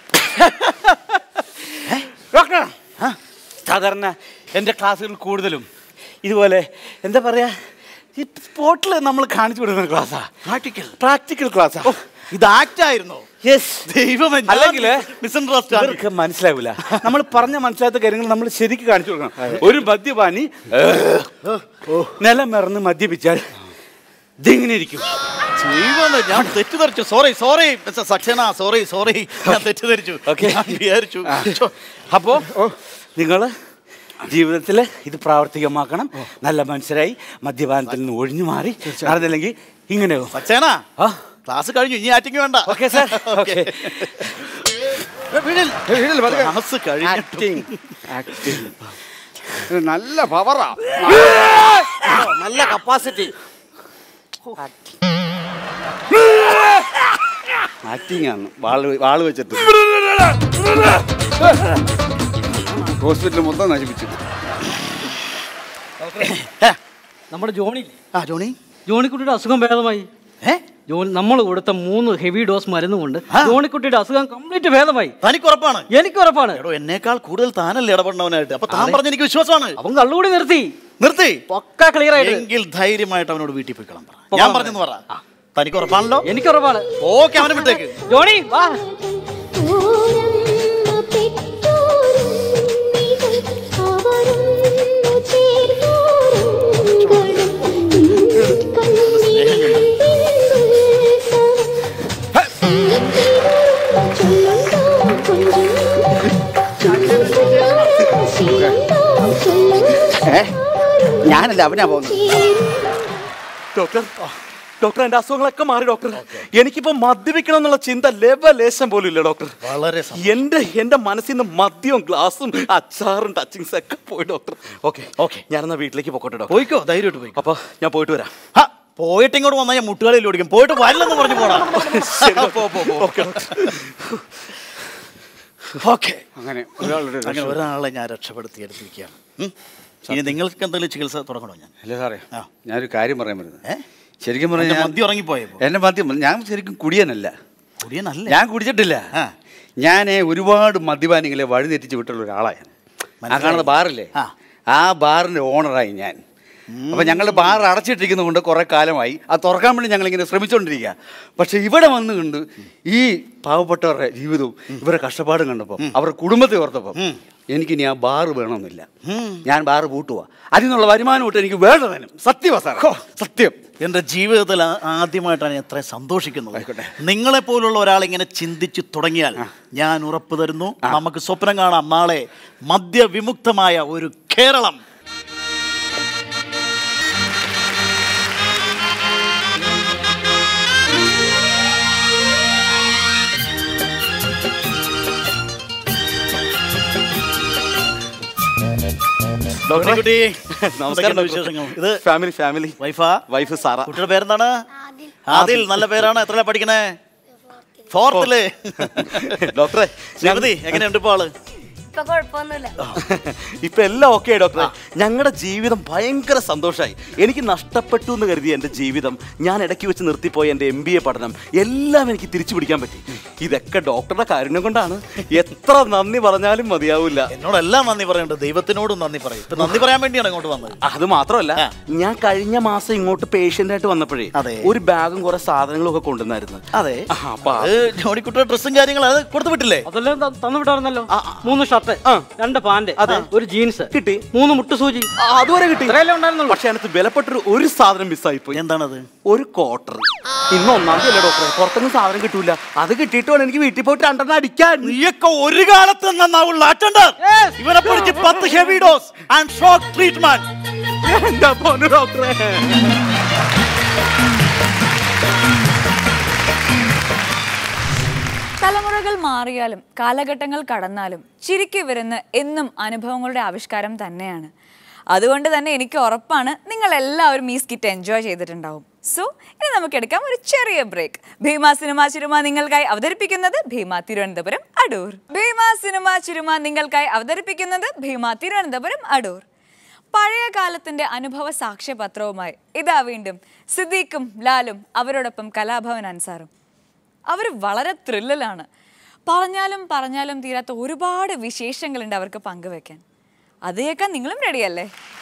doctor സാധാരണ എൻ്റെ ക്ലാസ്സുകൾ കൂടുതലും ഇതുപോലെ എന്താ പറയാ ഈ സ്പോട്ടിൽ നമ്മൾ കാണിച്ചു കൊടുക്കുന്ന ക്ലാസ്സാ പ്രാക്ടിക്കൽ പ്രാക്ടിക്കൽ ക്ലാസ്സാ ഇത് ആക്ട് ആയിരുന്നോ യെസ് ദൈവമേ അല്ലെങ്കിൽ മിസ്അണ്ടർസ്റ്റാൻഡ് ഇവർക്ക് മനസ്സിലാവില്ല നമ്മൾ പറഞ്ഞ മനസ്സിലാത്ത കാര്യങ്ങൾ നമ്മൾ ശരിക്ക് കാണിച്ചു കൊടുക്കണം ഒരു മദ്യപാനി നിലമിറന്ന് മദ്യപിച്ചാൽ ഇതിങ്ങനെ ഇരിക്കും ദൈവമേ ഞാൻ തെറ്റിദ്ധരിച്ചു sorry sorry mister Saxena sorry sorry ഞാൻ തെറ്റിദ്ധരിച്ചു ഞാൻ വിചാരിച്ചു അപ്പോ നിങ്ങൾ ജീവിതത്തിൽ ഇത് പ്രാവർത്തികമാക്കണം നല്ല മനുഷ്യരായി മദ്യപാനത്തിൽ നിന്ന് ഒഴിഞ്ഞു മാറി നടന്നില്ലെങ്കിൽ ഇങ്ങനെ സക്സേന ക്ലാസ് കഴിഞ്ഞു ഇനി ആറ്റിങ് വേണ്ട ഓക്കെ സാർ ഓക്കെ ക്ലാസ് കഴിഞ്ഞു ആക്ടിങ് ആക്ടിങ് ഇത് നല്ല പവറാ നല്ല കപ്പാസിറ്റി ആക്ടിങ് ആണ് വാള് വാള് വെച്ചിട്ട് ഹോസ്പിറ്റൽ മൊത്തം നശിപ്പിച്ചു നമ്മുടെ ജോണി ആ ജോണി ജോണിക്കുട്ടിയുടെ അസുഖം ഭേദമായി ജോണി നമ്മൾ കൊടുത്ത മൂന്ന് ഹെവി ഡോസ് മരുന്ന് കൊണ്ട് ജോണിക്കുട്ടിയുടെ അസുഖം കംപ്ലീറ്റ് ഭേദമായി തനിക്ക് ഉറപ്പാണ് എനിക്ക് ഉറപ്പാണ് എടോ എന്നേക്കാൾ കൂടുതൽ താനല്ലേ ഇടപെടണവനായിട്ട് അപ്പൊ താൻ പറഞ്ഞ എനിക്ക് വിശ്വാസമാണ് അവൻ കള്ളുകൂടി നിർത്തി നിർത്തി പക്ക ക്ലിയർ ആയിട്ട് എങ്കിൽ ധൈര്യമായിട്ട് അവനോട് വീട്ടിൽ പോയി കിളം പറ ഞാൻ പറഞ്ഞെന്ന് പറ തനിക്ക് ഉറപ്പാണല്ലോ എനിക്ക് ഉറപ്പാണ് ഓക്കെ അവനെ വിട്ടേക്ക് ജോണി വാ ഞാനല്ല അവനാ പോകുന്നത് ഡോക്ടർ ഡോക്ടർ എന്റെ അസുഖങ്ങളൊക്കെ മാറി ഡോക്ടർ എനിക്കിപ്പോ മദ്യപിക്കണം എന്നുള്ള ചിന്ത ലേശം പോലും ഇല്ല ഡോക്ടർ വളരെ എന്റെ എന്റെ മനസ്സിൽ നിന്ന് മദ്യവും ഗ്ലാസും അച്ചാറും ടച്ചിങ്സ് ഒക്കെ പോയി ഡോക്ടർ ഓക്കെ ഓക്കെ ഞാനെന്നാ വീട്ടിലേക്ക് പോക്കോട്ടെ ഡോക്ടർ പോയിക്കോ ധൈര്യമായിട്ട് പോയി അപ്പൊ ഞാൻ പോയിട്ട് വരാം ഹ, പോയിട്ട് ഇങ്ങോട്ട് വന്നാൽ ഞാൻ മുട്ടുകളിൽ ഓടിക്കും പോയിട്ട് വരില്ലെന്ന് പറഞ്ഞു പോടാ പോ, പോ, പോ. ഓക്കെ അങ്ങനെ ഒരാളുടെ അങ്ങനെ ഒരാളെ ഞാൻ രക്ഷപ്പെടുത്തി എടുത്തിരിക്കുകയാണ് ഉം. ഇനി നിങ്ങൾക്ക് എന്തെങ്കിലും ചികിത്സ തുടങ്ങണോ ഞാൻ അല്ല സാറേ ഞാനൊരു കാര്യം പറയാൻ വരുന്നത് ശരിക്കും എന്റെ പറഞ്ഞാൽ മദ്യം ഇറങ്ങിപ്പോയപ്പോ എന്റെ മദ്യം ഞാൻ ശരിക്കും കുടിയനല്ല കുടിയനല്ല ഞാൻ കുടിച്ചിട്ടില്ല ഞാൻ ഒരുപാട് മദ്യപാനികളെ വഴിതെറ്റിച്ച് വിട്ടുള്ള ഒരാളാണ് ആ മനസ്സിലായി. കാണുന്ന ബാറില്ലേ ആ ബാറിന്റെ ഓണറായി ഞാൻ അപ്പൊ ഞങ്ങൾ ബാർ അടച്ചിട്ടിരിക്കുന്നതുകൊണ്ട് കുറെ കാലമായി അത് തുറക്കാൻ വേണ്ടി ഞങ്ങൾ ഇങ്ങനെ ശ്രമിച്ചുകൊണ്ടിരിക്കുക പക്ഷെ ഇവിടെ വന്നു കണ്ട് ഈ പാവപ്പെട്ടവരുടെ ജീവിതവും ഇവരുടെ കഷ്ടപ്പാടും കണ്ടപ്പോൾ അവരുടെ കുടുംബത്തെ ഓർത്തപ്പോൾ എനിക്ക് ഇനി ആ ബാറ് വേണമെന്നില്ല ഞാൻ ബാറ് പൂട്ടുക അതിൽ നിന്നുള്ള വരുമാനം വിട്ട് എനിക്ക് വേണ്ടതനും സത്യമാ സാർ സത്യം എൻ്റെ ജീവിതത്തിൽ ആ- ആദ്യമായിട്ടാണ് ഞാൻ ഇത്രയും സന്തോഷിക്കുന്നത് നിങ്ങളെ പോലുള്ള ഒരാൾ ഇങ്ങനെ ചിന്തിച്ചു തുടങ്ങിയാൽ ഞാൻ ഉറപ്പ് തരുന്നു നമുക്ക് സ്വപ്നം കാണാം നാളെ മദ്യവിമുക്തമായ ഒരു കേരളം ഡോക്ടറെ കുട്ടി, നമസ്കാരം എന്തൊക്കെയുണ്ട് ഡോക്ടർ. വിശേഷങ്ങൾ? ഇത് ഫാമിലി ഫാമിലി വൈഫാ വൈഫ് സാറ കുട്ടിയുടെ പേരെന്താണ് ആദിൽ നല്ല പേരാണ് എത്ര പഠിക്കണേ ഫോർത്തില് ഡോക്ടറെ ശ്രീമതി എങ്ങനെയുണ്ട് ഇപ്പൊ ആള് ഇപ്പൊ കുഴപ്പമൊന്നുമില്ല ഇപ്പൊ എല്ലാം ഓക്കെ ഡോക്ടറെ ഞങ്ങളുടെ ജീവിതം ഭയങ്കര സന്തോഷമായി എനിക്ക് നഷ്ടപ്പെട്ടു എന്ന് കരുതി എൻ്റെ ജീവിതം ഞാൻ ഇടയ്ക്ക് വെച്ച് നിർത്തിപ്പോയ എൻ്റെ എം ബി എ പഠനം എല്ലാം എനിക്ക് തിരിച്ചു പിടിക്കാൻ പറ്റി ഇതൊക്കെ ഡോക്ടറുടെ കാരുണ്യം കൊണ്ടാണ് എത്ര നന്ദി പറഞ്ഞാലും മതിയാവില്ല എന്നോടെല്ലാം നന്ദി പറയുന്നുണ്ട് ദൈവത്തിനോടും നന്ദി പറയും ഇപ്പൊ നന്ദി പറയാൻ വേണ്ടിയാണ് ഇങ്ങോട്ട് വന്നത് അത് മാത്രമല്ല ഞാൻ കഴിഞ്ഞ മാസം ഇങ്ങോട്ട് പേഷ്യന്റ് ആയിട്ട് വന്നപ്പോഴേ ഒരു ബാഗും കുറെ സാധനങ്ങളും ഒക്കെ കൊണ്ടുവന്നായിരുന്നു അതെ അപ്പൊ അത് ജോണിക്കുട്ടിയുടെ ഡ്രസ്സും കാര്യങ്ങളും അത് കൊടുത്തു വിട്ടില്ലേ അതെല്ലാം ത- തന്നു വിട്ടായിരുന്നല്ലോ മൂന്ന് ഷർട്ട് രണ്ട് പാന്റ് ഒരു ജീൻസ് കിട്ടി മൂന്ന് മുട്ടുസൂചി അതുവരെ കിട്ടി ഇത്രയല്ലേ ഉണ്ടായിരുന്നുള്ളൂ പക്ഷെ അതിനകത്ത് വിലപ്പെട്ടൊരു ഒരു സാധനം മിസ്സായി പോയി എന്താണത് ഒരു ക്വാർട്ടർ ഇന്ന് ഒന്നാം തീയതി അല്ലേ ഡോക്ടറെ പുറത്തൊന്നും സാധനം കിട്ടൂല അത് കിട്ടിയിട്ട് വേണം എനിക്ക് വീട്ടിൽ പോയിട്ട് രണ്ടെണ്ണം അടിക്കാൻ നീയൊക്കെ ഒരു കാലത്ത് നന്നാവുള്ള അറ്റൻഡർ ഇവനെ പിടിച്ച് പത്ത് heavy dose and shock treatment എന്താ പോന്നു ഡോക്ടറെ തലമുറകൾ മാറിയാലും കാലഘട്ടങ്ങൾ കടന്നാലും ചിരിക്ക് വരുന്ന എന്നും അനുഭവങ്ങളുടെ ആവിഷ്കാരം തന്നെയാണ് അതുകൊണ്ട് തന്നെ എനിക്ക് ഉറപ്പാണ് നിങ്ങൾ എല്ലാവരും ഈ സ്കിറ്റ് എൻജോയ് ചെയ്തിട്ടുണ്ടാവും സോ ഇനി നമുക്ക് എടുക്കാം ഒരു ചെറിയ ബ്രേക്ക് ഭീമ സിനിമ ചുരുമ നിങ്ങൾക്കായി അവതരിപ്പിക്കുന്നത് ഭീമ തിരുവനന്തപുരം അടൂർ ഭീമ സിനിമ ചുരുമ നിങ്ങൾക്കായി അവതരിപ്പിക്കുന്നത് ഭീമ തിരുവനന്തപുരം അടൂർ പഴയ കാലത്തിന്റെ അനുഭവ സാക്ഷ്യപത്രവുമായി ഇതാ വീണ്ടും സിദ്ദീഖും ലാലും അവരോടൊപ്പം കലാഭവൻ അൻസാറും അവർ വളരെ ത്രില്ലിലാണ് പറഞ്ഞാലും പറഞ്ഞാലും തീരാത്ത ഒരുപാട് വിശേഷങ്ങളുണ്ട് അവർക്ക് പങ്കുവെക്കാൻ അത് കേൾക്കാൻ നിങ്ങളും റെഡിയല്ലേ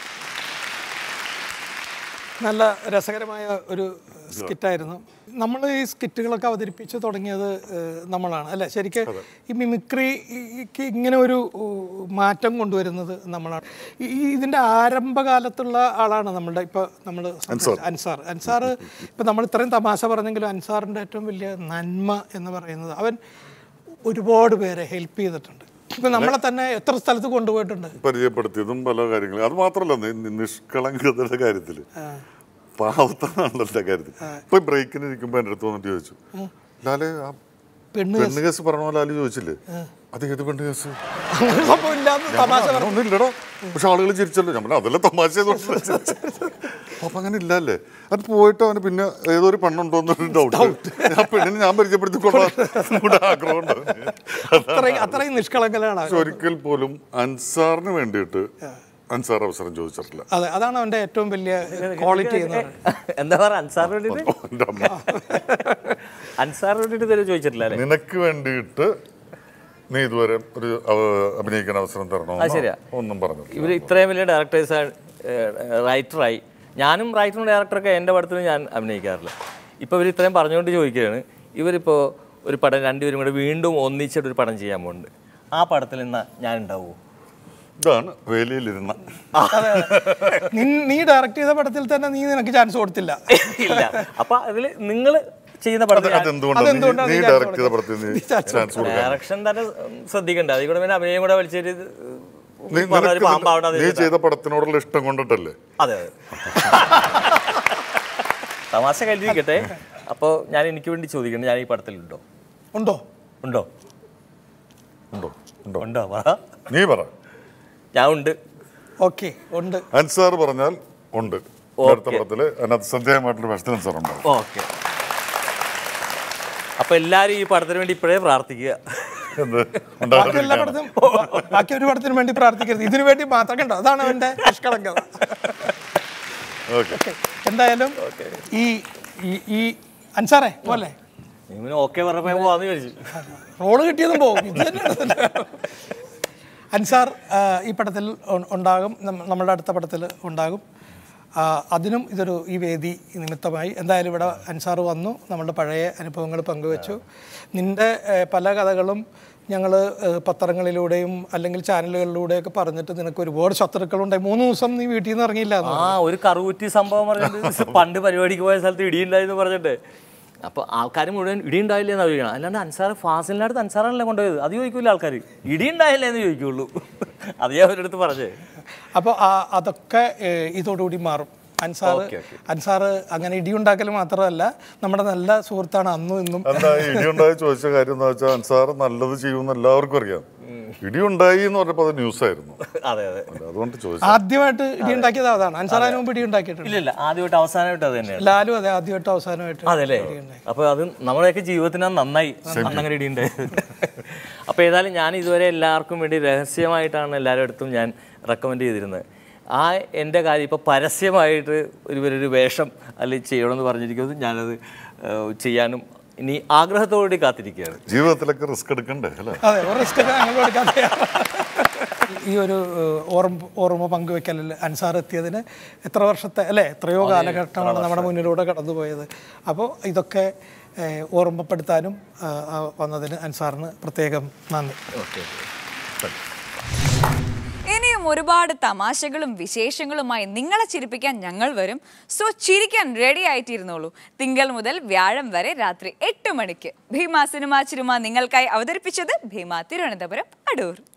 നല്ല രസകരമായ ഒരു സ്കിറ്റായിരുന്നു നമ്മൾ ഈ സ്കിറ്റുകളൊക്കെ അവതരിപ്പിച്ച് തുടങ്ങിയത് ഏഹ്, നമ്മളാണ് അല്ലേ ശരിക്കും ഈ മിമിക്രിക്ക് ഇങ്ങനെ ഒരു ഉ- മാറ്റം കൊണ്ടുവരുന്നത് നമ്മളാണ് ഈ ഈ ഇതിൻ്റെ ആരംഭകാലത്തുള്ള ആളാണ് നമ്മളുടെ ഇപ്പോൾ നമ്മൾ അൻസാർ. അൻസാർ അൻസാർ ഇപ്പം നമ്മൾ ഇത്രയും തമാശ പറഞ്ഞെങ്കിലും അൻസാറിൻ്റെ ഏറ്റവും വലിയ നന്മ എന്ന് പറയുന്നത് അവൻ ഒരുപാട് പേരെ ഹെൽപ്പ് ചെയ്തിട്ടുണ്ട് ഇപ്പം നമ്മളെ തന്നെ എത്ര സ്ഥലത്ത് കൊണ്ടുപോയിട്ടുണ്ട് പരിചയപ്പെടുത്തിയതും പല കാര്യങ്ങളും അത് മാത്രമല്ല നി- നി- നിഷ്കളങ്കതയുടെ കാര്യത്തിൽ പാവത്താണല്ലോ കാര്യത്തിൽ ഇപ്പൊ ബ്രേക്കിന് ഇരിക്കുമ്പോ എൻ്റെ അടുത്ത് വന്നിട്ട് ചോദിച്ചു ലാലെ ആ പെണ്ണ് പെണ്ണ് കേസ് പറഞ്ഞ പോലെ ലാല് ചോദിച്ചില്ലേ അത് ഏത് പെണ്ണ് കേസ് അങ്ങനെ സംഭവം ഇല്ലാന്ന് തമാശ ഞാൻ പറഞ്ഞു, ഒന്നുമില്ലടോ പക്ഷെ ആളുകൾ ചിരിച്ചല്ലോ ഞാൻ പറഞ്ഞു, അതെല്ലാം തമാശ ചെയ്തോണ്ട് അപ്പൊ അങ്ങനെ ഇല്ലല്ലേ അത് പോയിട്ട് അവന് പിന്നെ ഏതോ ഒരു പെണ്ണുണ്ടോ എന്നൊരു ഡൗട്ട് ആ പെണ്ണിനെ ഞാൻ പരിചയപ്പെടുത്തിക്കൊള്ളാം കൂടെ ആഗ്രഹം ഉണ്ട് അത്രയും അത്രയും നിഷ്കളങ്കലാണ് അവൻ. പക്ഷെ ഒരിക്കൽ പോലും അൻസാറിന് വേണ്ടിയിട്ട് അൻസാർ അവസരം ചോദിച്ചിട്ടില്ല അതെ അതാണ് അവന്റെ ഏറ്റവും വലിയ ക്വാളിറ്റി എന്ന് പറയുന്നത് എന്താ പറയാ അൻസാറിന് വേണ്ടിട്ട് എൻ്റെ അമ്മ അൻസാറിന് വേണ്ടിട്ട് ഇതുവരെ ചോദിച്ചിട്ടില്ല അല്ലേ നിനക്ക് വേണ്ടിയിട്ട് നീ ഇതുവരെ ഒരു അവ- അഭിനയിക്കാൻ അവസരം തരണോ അത് ശരിയാ. ഒന്നും പറഞ്ഞു ഇവർ ഇത്രയും വലിയ ഡയറക്ടേഴ്സ് റൈറ്ററായി ഞാനും റൈറ്ററും ഡയറക്ടറൊക്കെ എൻ്റെ പടത്തിൽ ഞാൻ അഭിനയിക്കാറില്ല ഇപ്പോൾ ഇവർ ഇത്രയും പറഞ്ഞുകൊണ്ട് ചോദിക്കുകയാണ് ഇവരിപ്പോൾ ഒരു പടം രണ്ടുപേരും കൂടെ വീണ്ടും ഒന്നിച്ചിട്ട് ഒരു പടം ചെയ്യാൻ പോകുന്നുണ്ട് ആ പടത്തിൽ എന്നാ ഞാൻ ഉണ്ടാവുമോ ഇതാണ് വേലിയിലിരുന്ന നീ- നീ ഡയറക്ട് ചെയ്ത പടത്തിൽ തന്നെ നീ നിനക്ക് ചാൻസ് കൊടുത്തില്ല ഇല്ല അപ്പൊ അതിൽ നിങ്ങൾ ചെയ്യുന്ന പടത്തിൽ ഞാൻ- അതെന്തുകൊണ്ടാണ് നീ- അതെന്തുകൊണ്ടാണ് നീ നീ ഡയറക്ട് chance ചെയ്ത പടത്തിൽ നീ chance ചാൻസ് കൊടുക്കാൻ ഡയറക്ഷൻ തന്നെ ഉം, ശ്രദ്ധിക്കണ്ടേ അതിൽ കൂടെ പിന്നെ അഭിനയം കൂടെ വലിച്ചൊരു നീ പറഞ്ഞ ഒരു നിനക്ക് പാമ്പാവണ നീ ചെയ്ത പടത്തിനോടുള്ള ഇഷ്ടം കൊണ്ടിട്ടല്ലേ അതെ അതെ തമാശ കരുതിയിരിക്കട്ടെ അപ്പോൾ ഞാൻ എനിക്ക് വേണ്ടി ചോദിക്കണേ ഞാൻ ഈ പടത്തിലുണ്ടോ ഉണ്ടോ ഉണ്ടോ ഉണ്ടോ ഉണ്ടോ ഉണ്ടോ പറ നീ പറ ഞാൻ ഉണ്ട് ഓക്കെ ഉണ്ട് അൻസാർ പറഞ്ഞാൽ ഉണ്ട് അടുത്ത പടത്തില് അതിനകത്ത് ശ്രദ്ധേയമായിട്ടുള്ള വേഷത്തിൽ അൻസാർ ഉണ്ടാവും ഓക്കെ അപ്പൊ എല്ലാരും ഈ പടത്തിന് വേണ്ടി ഇപ്പോഴേ പ്രാർത്ഥിക്കുക എന്ത് ബാക്കി എല്ലാ പടത്തിനും ബാക്കി ഒരു പടത്തിനും വേണ്ടി പ്രാർത്ഥിക്കരുത് ഇതിനു വേണ്ടി മാത്രം കണ്ടോ അതാണ് അവന്റെ നിഷ്കളങ്കത ഓക്കെ എന്തായാലും ഈ ഈ- ഈ അൻസാറേ പോലെ നിങ്ങൾ ഓക്കെ പറഞ്ഞപ്പോ ഞാൻ പോവാന്ന് ചോദിച്ചു റോള് കിട്ടിയതും പോകും ഇത് തന്നെയാണ് അൻസാർ ആ, ഈ പടത്തിൽ ഉ- ഉണ്ടാകും നമ്മ- നമ്മളുടെ അടുത്ത പടത്തിൽ ഉണ്ടാകും ആ, അതിനും ഇതൊരു ഈ വേദി നിമിത്തമായി എന്തായാലും ഇവിടെ അൻസാർ വന്നു നമ്മളുടെ പഴയ അനുഭവങ്ങൾ പങ്കുവച്ചു നിൻ്റെ ഏഹ്, പല കഥകളും ഞങ്ങൾ പത്രങ്ങളിലൂടെയും അല്ലെങ്കിൽ ചാനലുകളിലൂടെയൊക്കെ പറഞ്ഞിട്ട് നിനക്ക് ഒരുപാട് ശത്രുക്കളുണ്ടായി മൂന്ന് ദിവസം നീ വീട്ടിൽ നിന്ന് ഇറങ്ങിയില്ല എന്ന് ആ ഒരു കറുകുറ്റി സംഭവം പറഞ്ഞിട്ട് പണ്ട് പരിപാടിക്ക് പോയ സ്ഥലത്ത് ഇടിയുണ്ടായെന്ന് പറഞ്ഞിട്ട് അപ്പൊ ആൾക്കാർ മുഴുവൻ ഇടി ഉണ്ടായില്ലേ എന്ന് ചോദിക്കണം അല്ലാണ്ട് അൻസാർ ഫാസിലിൻ്റെ അടുത്ത് അൻസാറാണല്ലേ കൊണ്ടുപോയത് അത് ചോദിക്കൂല ആൾക്കാർ ഇടി ഉണ്ടായില്ലേ എന്ന് ചോദിക്കുള്ളൂ അത് ഞാൻ അവരുടെ അടുത്ത് പറഞ്ഞേ അപ്പോൾ അതൊക്കെ ഏഹ്, ഇതോടുകൂടി മാറും അൻസാർ ഓക്കേ, ഓക്കേ. അൻസാർ അങ്ങനെ ഇടിയുണ്ടാക്കൽ മാത്രമല്ല നമ്മുടെ നല്ല സുഹൃത്താണ് അന്നും ഇന്നും എന്താ ഇടിയുണ്ടായി ചോദിച്ച കാര്യം എന്താ വെച്ചാൽ അൻസാർ നല്ലത് ചെയ്യുമെന്ന് എല്ലാവർക്കും അറിയാം ഇടിയുണ്ടായി എന്ന് പറഞ്ഞപ്പോൾ അത് ന്യൂസ് ആയിരുന്നു അതെ അതെ അതുകൊണ്ട് ചോദിച്ചു ആദ്യമായിട്ട് ഇടിയുണ്ടാക്കിയത് അതാണ് അൻസാർ അതിന് മുമ്പ് ഇടിയുണ്ടാക്കിയിട്ടുണ്ട് ഇല്ല ഇല്ല ആദ്യമായിട്ട് അവസാനമായിട്ട് അത് തന്നെയാണ് ലാലും അതെ ആദ്യമായിട്ട് അവസാനമായിട്ട് അതെല്ലേ അപ്പൊ അത് നമ്മുടെയൊക്കെ ജീവിതത്തിന് അത് നന്നായി അന്നങ്ങനെ ഇടിയുണ്ടായത് അപ്പൊ ഏതായാലും ഞാൻ ഇതുവരെ എല്ലാവർക്കും വേണ്ടി രഹസ്യമായിട്ടാണ് എല്ലാവരുടെ അടുത്തും ഞാൻ റെക്കമെൻഡ് ചെയ്തിരുന്നത് ആ എൻ്റെ കാര്യം ഇപ്പോൾ പരസ്യമായിട്ട് ഒരുവരൊരു വേഷം അല്ലെങ്കിൽ ചെയ്യണമെന്ന് പറഞ്ഞിരിക്കുന്നത് ഞാനത് ഏഹ്, ചെയ്യാനും ഇനി ആഗ്രഹത്തോടുകൂടി കാത്തിരിക്കുകയാണ് ജീവിതത്തിലൊക്കെ റിസ്ക് എടുക്കണ്ടേ അല്ലേ അതെ ഒരു റിസ്ക് ഞങ്ങൾ എടുക്കാൻ തയ്യാറാണ്. ഈ ഒരു ഏഹ്, ഓർമ്മ ഓർമ്മ പങ്കുവെക്കലിൽ അൻസാർ എത്തിയതിന് എത്ര വർഷത്തെ അല്ലേ എത്രയോ കാലഘട്ടമാണ് നമ്മുടെ മുന്നിലൂടെ കടന്നുപോയത് അപ്പോൾ ഇതൊക്കെ ഏഹ്, ഓർമ്മപ്പെടുത്താനും ആ, ആ, വന്നതിന് അൻസാറിന് പ്രത്യേകം നന്ദി ഇനിയും ഒരുപാട് തമാശകളും വിശേഷങ്ങളുമായി നിങ്ങളെ ചിരിപ്പിക്കാൻ ഞങ്ങൾ വരും സോ ചിരിക്കാൻ റെഡി ആയിട്ടിരുന്നോളൂ തിങ്കൾ മുതൽ വ്യാഴം വരെ രാത്രി എട്ട് മണിക്ക് ഭീമ സിനിമ ചിരുമ നിങ്ങൾക്കായി അവതരിപ്പിച്ചത് ഭീമ തിരുവനന്തപുരം അടൂർ